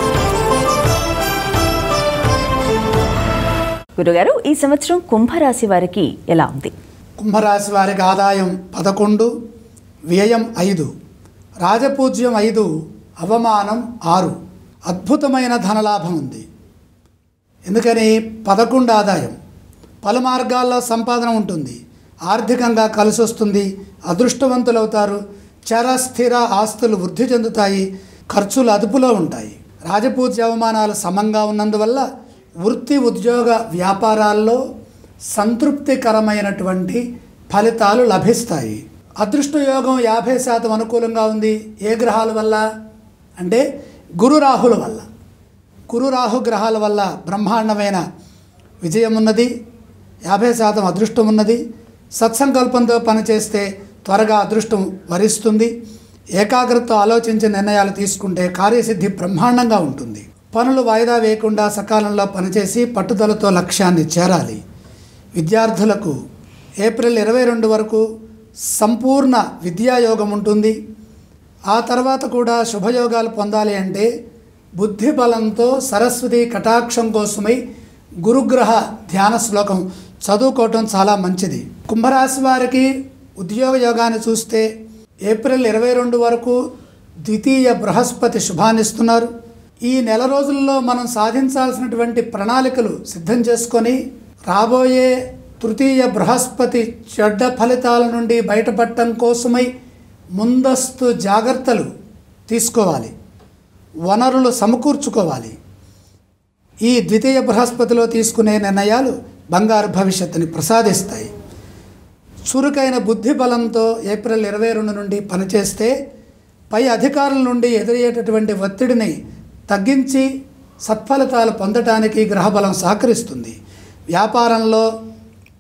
గురుగారు ఈ సంవత్సరం కుంభరాశి వారికి ఎలా ఉంది కుంభరాశి వారికి ఆదాయం పదకొండు వ్యయం ఐదు రాజపూజ్యం ఐదు అవమానం ఆరు అద్భుతమైన ధనలాభం ఉంది ఎందుకని పదకొండు ఆదాయం పలు మార్గాల్లో సంపాదన ఉంటుంది ఆర్థికంగా కలిసి వస్తుంది అదృష్టవంతులవుతారు చర స్థిర ఆస్తులు వృద్ధి చెందుతాయి ఖర్చులు అదుపులో ఉంటాయి రాజపూజ్య అవమానాలు సమంగా ఉన్నందువల్ల వృత్తి ఉద్యోగ వ్యాపారాల్లో సంతృప్తికరమైనటువంటి ఫలితాలు లభిస్తాయి అదృష్ట యోగం యాభై శాతం అనుకూలంగా ఉంది ఏ గ్రహాల వల్ల అంటే గురు రాహుల వల్ల గురు రాహు గ్రహాల వల్ల బ్రహ్మాండమైన విజయం ఉన్నది యాభై శాతం అదృష్టం ఉన్నది సత్సంకల్పంతో పనిచేస్తే త్వరగా అదృష్టం వరిస్తుంది ఏకాగ్రతతో ఆలోచించి నిర్ణయాలు తీసుకుంటే కార్యసిద్ధి బ్రహ్మాండంగా ఉంటుంది పనులు వాయిదా వేయకుండా సకాలంలో పనిచేసి పట్టుదలతో లక్ష్యాన్ని చేరాలి విద్యార్థులకు ఏప్రిల్ ఇరవై రెండు వరకు సంపూర్ణ విద్యాయోగం ఉంటుంది ఆ తర్వాత కూడా శుభయోగాలు పొందాలి అంటే బుద్ధి బలంతో సరస్వతి కటాక్షం కోసమై గురుగ్రహ ధ్యాన శ్లోకం చదువుకోవటం చాలా మంచిది కుంభరాశి వారికి ఉద్యోగ యోగాన్ని చూస్తే ఏప్రిల్ ఇరవై రెండు వరకు ద్వితీయ బృహస్పతి శుభాన్నిస్తున్నారు ఈ నెల రోజుల్లో మనం సాధించాల్సినటువంటి ప్రణాళికలు సిద్ధం చేసుకొని రాబోయే తృతీయ బృహస్పతి చెడ్డ ఫలితాల నుండి బయటపడటం కోసమై ముందస్తు జాగ్రత్తలు తీసుకోవాలి వనరులు సమకూర్చుకోవాలి ఈ ద్వితీయ బృహస్పతిలో తీసుకునే నిర్ణయాలు బంగారు భవిష్యత్తుని ప్రసాదిస్తాయి చురుకైన బుద్ధి బలంతో ఏప్రిల్ ఇరవై రెండు నుండి పనిచేస్తే పై అధికారుల నుండి ఎదురయ్యేటటువంటి ఒత్తిడిని తగ్గించి సత్ఫలితాలు పొందటానికి గ్రహబలం సహకరిస్తుంది వ్యాపారంలో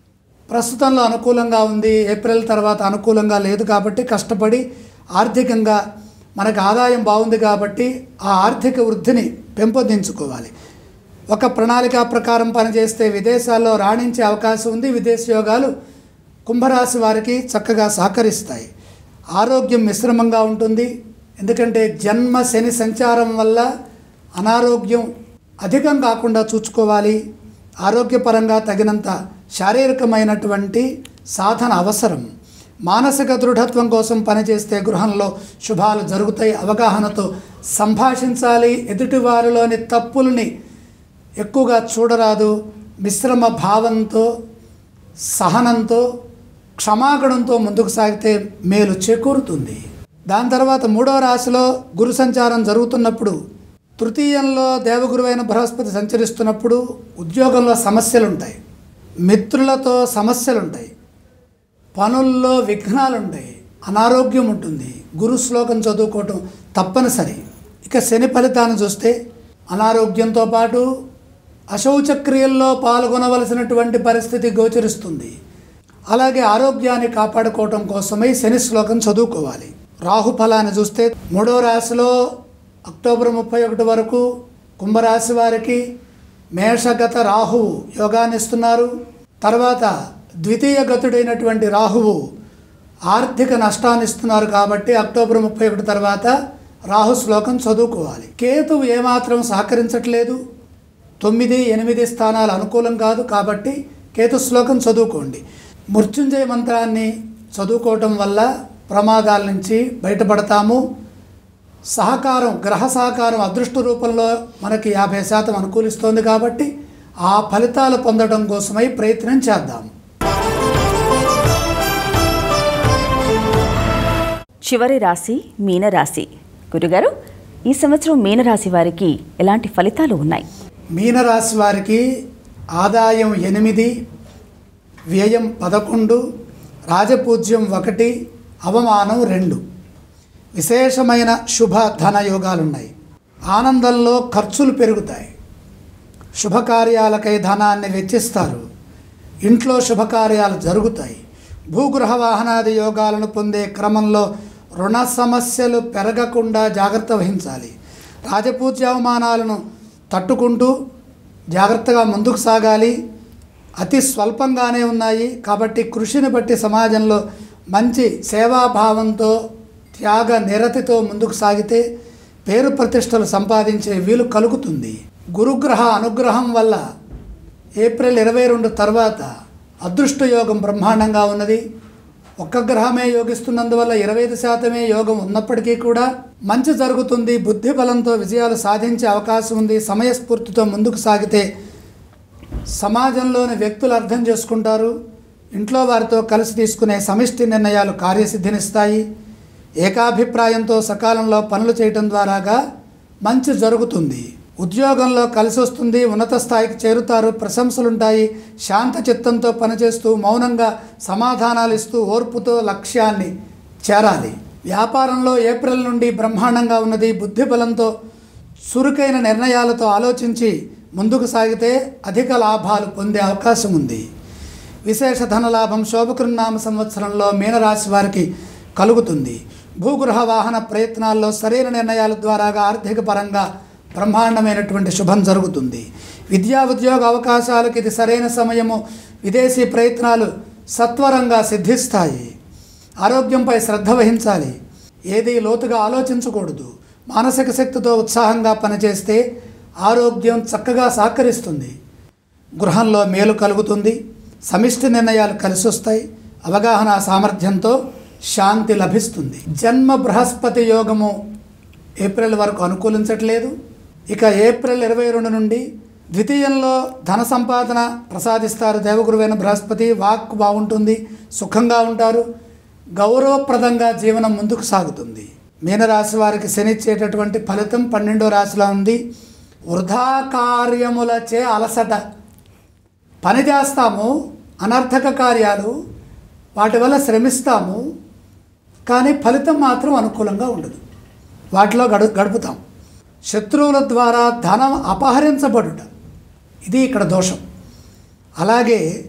ప్రస్తుతంలో అనుకూలంగా ఉంది ఏప్రిల్ తర్వాత అనుకూలంగా లేదు కాబట్టి కష్టపడి ఆర్థికంగా మనకు ఆదాయం బాగుంది కాబట్టి ఆ ఆర్థిక వృద్ధిని పెంపొందించుకోవాలి ఒక ప్రణాళిక ప్రకారం పనిచేస్తే విదేశాల్లో రాణించే అవకాశం ఉంది విదేశీ యోగాలు కుంభరాశి వారికి చక్కగా సహకరిస్తాయి ఆరోగ్యం మిశ్రమంగా ఉంటుంది ఎందుకంటే జన్మ శని సంచారం వల్ల అనారోగ్యం అధికం కాకుండా చూసుకోవాలి ఆరోగ్యపరంగా తగినంత శారీరకమైనటువంటి సాధన అవసరం మానసిక దృఢత్వం కోసం పనిచేస్తే గృహంలో శుభాలు జరుగుతాయి అవగాహనతో సంభాషించాలి ఎదుటివారిలోని తప్పుల్ని ఎక్కువగా చూడరాదు మిశ్రమ భావంతో సహనంతో క్షమాగుణంతో ముందుకు సాగితే మేలు చేకూరుతుంది దాని తర్వాత మూడవ రాశిలో గురు సంచారం జరుగుతున్నప్పుడు తృతీయంలో దేవగురువైన బృహస్పతి సంచరిస్తున్నప్పుడు ఉద్యోగంలో సమస్యలు ఉంటాయి మిత్రులతో సమస్యలు ఉంటాయి పనుల్లో విఘ్నాలు ఉంటాయి అనారోగ్యం ఉంటుంది గురు శ్లోకం చదువుకోవటం తప్పనిసరి ఇక శని ఫలితాన్ని చూస్తే అనారోగ్యంతో పాటు అశౌచక్రియల్లో పాల్గొనవలసినటువంటి పరిస్థితి గోచరిస్తుంది అలాగే ఆరోగ్యాన్ని కాపాడుకోవటం కోసమై శని శ్లోకం చదువుకోవాలి రాహు ఫలాన్ని చూస్తే మూడో రాశిలో అక్టోబర్ ముప్పై ఒకటి వరకు కుంభరాశి వారికి మేషగత రాహువు యోగాన్ని ఇస్తున్నారు తర్వాత ద్వితీయ గతుడైనటువంటి రాహువు ఆర్థిక నష్టాన్ని ఇస్తున్నారు కాబట్టి అక్టోబర్ ముప్పై ఒకటి తర్వాత రాహు శ్లోకం చదువుకోవాలి కేతువు ఏమాత్రం సహకరించట్లేదు తొమ్మిది ఎనిమిది స్థానాలు అనుకూలం కాదు కాబట్టి కేతు శ్లోకం చదువుకోండి మృత్యుంజయ మంత్రాన్ని చదువుకోవటం వల్ల ప్రమాదాల నుంచి బయటపడతాము సహకారం గ్రహ సహకారం అదృష్ట రూపంలో మనకి యాభై శాతం అనుకూలిస్తోంది కాబట్టి ఆ ఫలితాలు పొందడం కోసమై ప్రయత్నం చేద్దాం చివరి రాశి మీనరాశి గురుగారు ఈ సంవత్సరం మీనరాశి వారికి ఎలాంటి ఫలితాలు ఉన్నాయి మీనరాశి వారికి ఆదాయం ఎనిమిది వ్యయం పదకొండు రాజపూజ్యం ఒకటి అవమానం రెండు విశేషమైన శుభ ధన యోగాలు ఉన్నాయి ఆనందంలో ఖర్చులు పెరుగుతాయి శుభకార్యాలకై ధనాన్ని వెచ్చిస్తారు ఇంట్లో శుభకార్యాలు జరుగుతాయి భూగృహ వాహనాది యోగాలను పొందే క్రమంలో రుణ సమస్యలు పెరగకుండా జాగ్రత్త వహించాలి రాజపూజ్య అవమానాలను తట్టుకుంటూ జాగ్రత్తగా ముందుకు సాగాలి అతి స్వల్పంగానే ఉన్నాయి కాబట్టి కృషిని బట్టి సమాజంలో మంచి సేవాభావంతో త్యాగ నిరతితో ముందుకు సాగితే పేరు ప్రతిష్టలు సంపాదించే వీలు కలుగుతుంది గురుగ్రహ అనుగ్రహం వల్ల ఏప్రిల్ ఇరవై రెండు తర్వాత అదృష్ట యోగం బ్రహ్మాండంగా ఉన్నది ఒక్క గ్రహమే యోగిస్తున్నందువల్ల ఇరవై ఐదు శాతమే యోగం ఉన్నప్పటికీ కూడా మంచి జరుగుతుంది బుద్ధి బలంతో విజయాలు సాధించే అవకాశం ఉంది సమయస్ఫూర్తితో ముందుకు సాగితే సమాజంలోని వ్యక్తులు అర్థం చేసుకుంటారు ఇంట్లో వారితో కలిసి తీసుకునే సమిష్టి నిర్ణయాలు కార్యసిద్ధినిస్తాయి ఏకాభిప్రాయంతో సకాలంలో పనులు చేయటం ద్వారాగా మంచి జరుగుతుంది ఉద్యోగంలో కలిసి వస్తుంది ఉన్నత స్థాయికి చేరుతారు ప్రశంసలుంటాయి శాంత చిత్తంతో పనిచేస్తూ మౌనంగా సమాధానాలు ఇస్తూ ఓర్పుతో లక్ష్యాన్ని చేరాలి వ్యాపారంలో ఏప్రిల్ నుండి బ్రహ్మాండంగా ఉన్నది బుద్ధి బలంతో చురుకైన నిర్ణయాలతో ఆలోచించి ముందుకు సాగితే అధిక లాభాలు పొందే అవకాశం ఉంది విశేష ధనలాభం శోభకృన్నామ సంవత్సరంలో మీనరాశి వారికి కలుగుతుంది భూగృహ వాహన ప్రయత్నాల్లో సరైన నిర్ణయాల ద్వారాగా ఆర్థిక పరంగా బ్రహ్మాండమైనటువంటి శుభం జరుగుతుంది విద్యా ఉద్యోగ అవకాశాలకు ఇది సరైన సమయము విదేశీ ప్రయత్నాలు సత్వరంగా సిద్ధిస్తాయి ఆరోగ్యంపై శ్రద్ధ వహించాలి ఏది లోతుగా ఆలోచించకూడదు మానసిక శక్తితో ఉత్సాహంగా పనిచేస్తే ఆరోగ్యం చక్కగా సహకరిస్తుంది గృహంలో మేలు కలుగుతుంది సమిష్టి నిర్ణయాలు కలిసి వస్తాయి అవగాహన సామర్థ్యంతో శాంతి లభిస్తుంది జన్మ బృహస్పతి యోగము ఏప్రిల్ వరకు అనుకూలించట్లేదు ఇక ఏప్రిల్ ఇరవై రెండు నుండి ద్వితీయంలో ధన సంపాదన ప్రసాదిస్తారు దేవగురువైన బృహస్పతి వాక్ బాగుంటుంది సుఖంగా ఉంటారు గౌరవప్రదంగా జీవనం ముందుకు సాగుతుంది మీనరాశి వారికి శనిచ్చేటటువంటి ఫలితం పన్నెండో రాశిలో ఉంది వృధా కార్యములచే అలసట పని చేస్తాము అనర్థక కార్యాలు వాటి వల్ల శ్రమిస్తాము కానీ ఫలితం మాత్రం అనుకూలంగా ఉండదు వాటిలో గడు గడుపుతాం శత్రువుల ద్వారా ధనం అపహరించబడుట ఇది ఇక్కడ దోషం అలాగే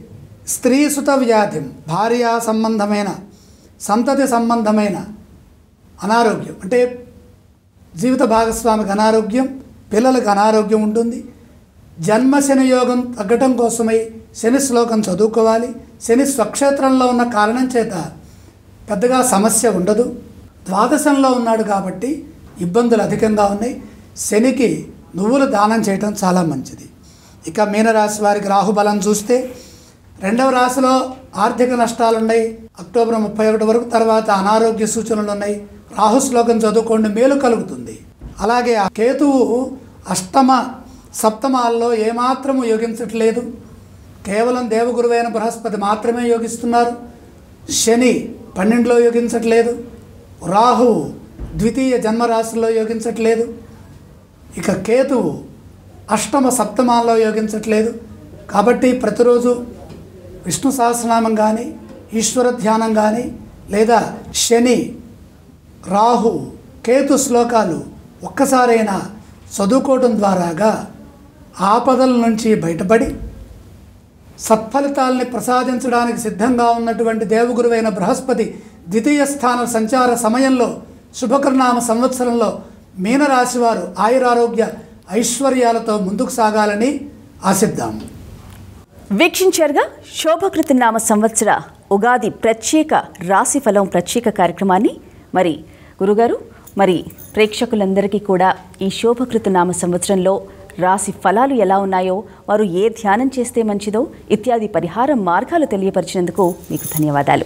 స్త్రీసుత వ్యాధిం భార్యా సంబంధమైన సంతతి సంబంధమైన అనారోగ్యం అంటే జీవిత భాగస్వామికి అనారోగ్యం పిల్లలకు అనారోగ్యం ఉంటుంది జన్మ శని యోగం తగ్గటం కోసమై శని శ్లోకం చదువుకోవాలి శని స్వక్షేత్రంలో ఉన్న కారణం చేత పెద్దగా సమస్య ఉండదు ద్వాదశంలో ఉన్నాడు కాబట్టి ఇబ్బందులు అధికంగా ఉన్నాయి శనికి నువ్వులు దానం చేయటం చాలా మంచిది ఇక మీనరాశి వారికి రాహుబలం చూస్తే రెండవ రాశిలో ఆర్థిక నష్టాలు ఉన్నాయి అక్టోబర్ ముప్పై ఒకటి వరకు తర్వాత అనారోగ్య సూచనలు ఉన్నాయి రాహు శ్లోకం చదువుకోండి మేలు కలుగుతుంది అలాగే ఆ కేతువు అష్టమ సప్తమాల్లో ఏమాత్రము యోగించట్లేదు కేవలం దేవగురువైన బృహస్పతి మాత్రమే యోగిస్తున్నారు శని పన్నెండులో యోగించట్లేదు రాహువు ద్వితీయ జన్మరాశిలో యోగించట్లేదు ఇక కేతువు అష్టమ సప్తమాల్లో యోగించట్లేదు కాబట్టి ప్రతిరోజు విష్ణు సహస్రనామం కానీ ఈశ్వర ధ్యానం కానీ లేదా శని రాహు కేతు శ్లోకాలు ఒక్కసారైనా చదువుకోవడం ద్వారాగా ఆపదల నుంచి బయటపడి సత్ఫలితాల్ని ప్రసాదించడానికి సిద్ధంగా ఉన్నటువంటి దేవగురువైన బృహస్పతి ద్వితీయ స్థాన సంచార సమయంలో శుభకర్నామ సంవత్సరంలో మీనరాశి వారు ఆయురారోగ్య ఐశ్వర్యాలతో ముందుకు సాగాలని ఆశిద్దాం వీక్షించారుగా శోభకృతి నామ సంవత్సర ఉగాది ప్రత్యేక రాశి ఫలం ప్రత్యేక కార్యక్రమాన్ని మరి గురుగారు మరి ప్రేక్షకులందరికీ కూడా ఈ శోభకృతి నామ సంవత్సరంలో రాశి ఫలాలు ఎలా ఉన్నాయో వారు ఏ ధ్యానం చేస్తే మంచిదో ఇత్యాది పరిహార మార్గాలు తెలియపరిచినందుకు మీకు ధన్యవాదాలు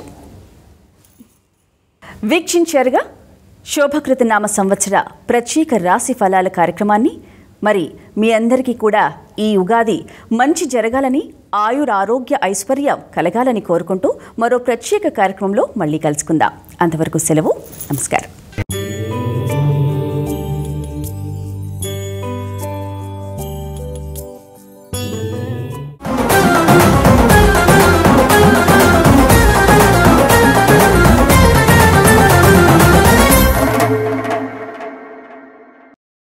వీక్షించారుగా శోభకృతి నామ సంవత్సర ప్రత్యేక రాశి ఫలాల కార్యక్రమాన్ని మరి మీ అందరికీ కూడా ఈ ఉగాది మంచి జరగాలని ఆయుర ఆరోగ్య ఐశ్వర్యం కలగాలని కోరుకుంటూ మరో ప్రత్యేక కార్యక్రమంలో మళ్ళీ కలుసుకుందాం అంతవరకు సెలవు నమస్కారం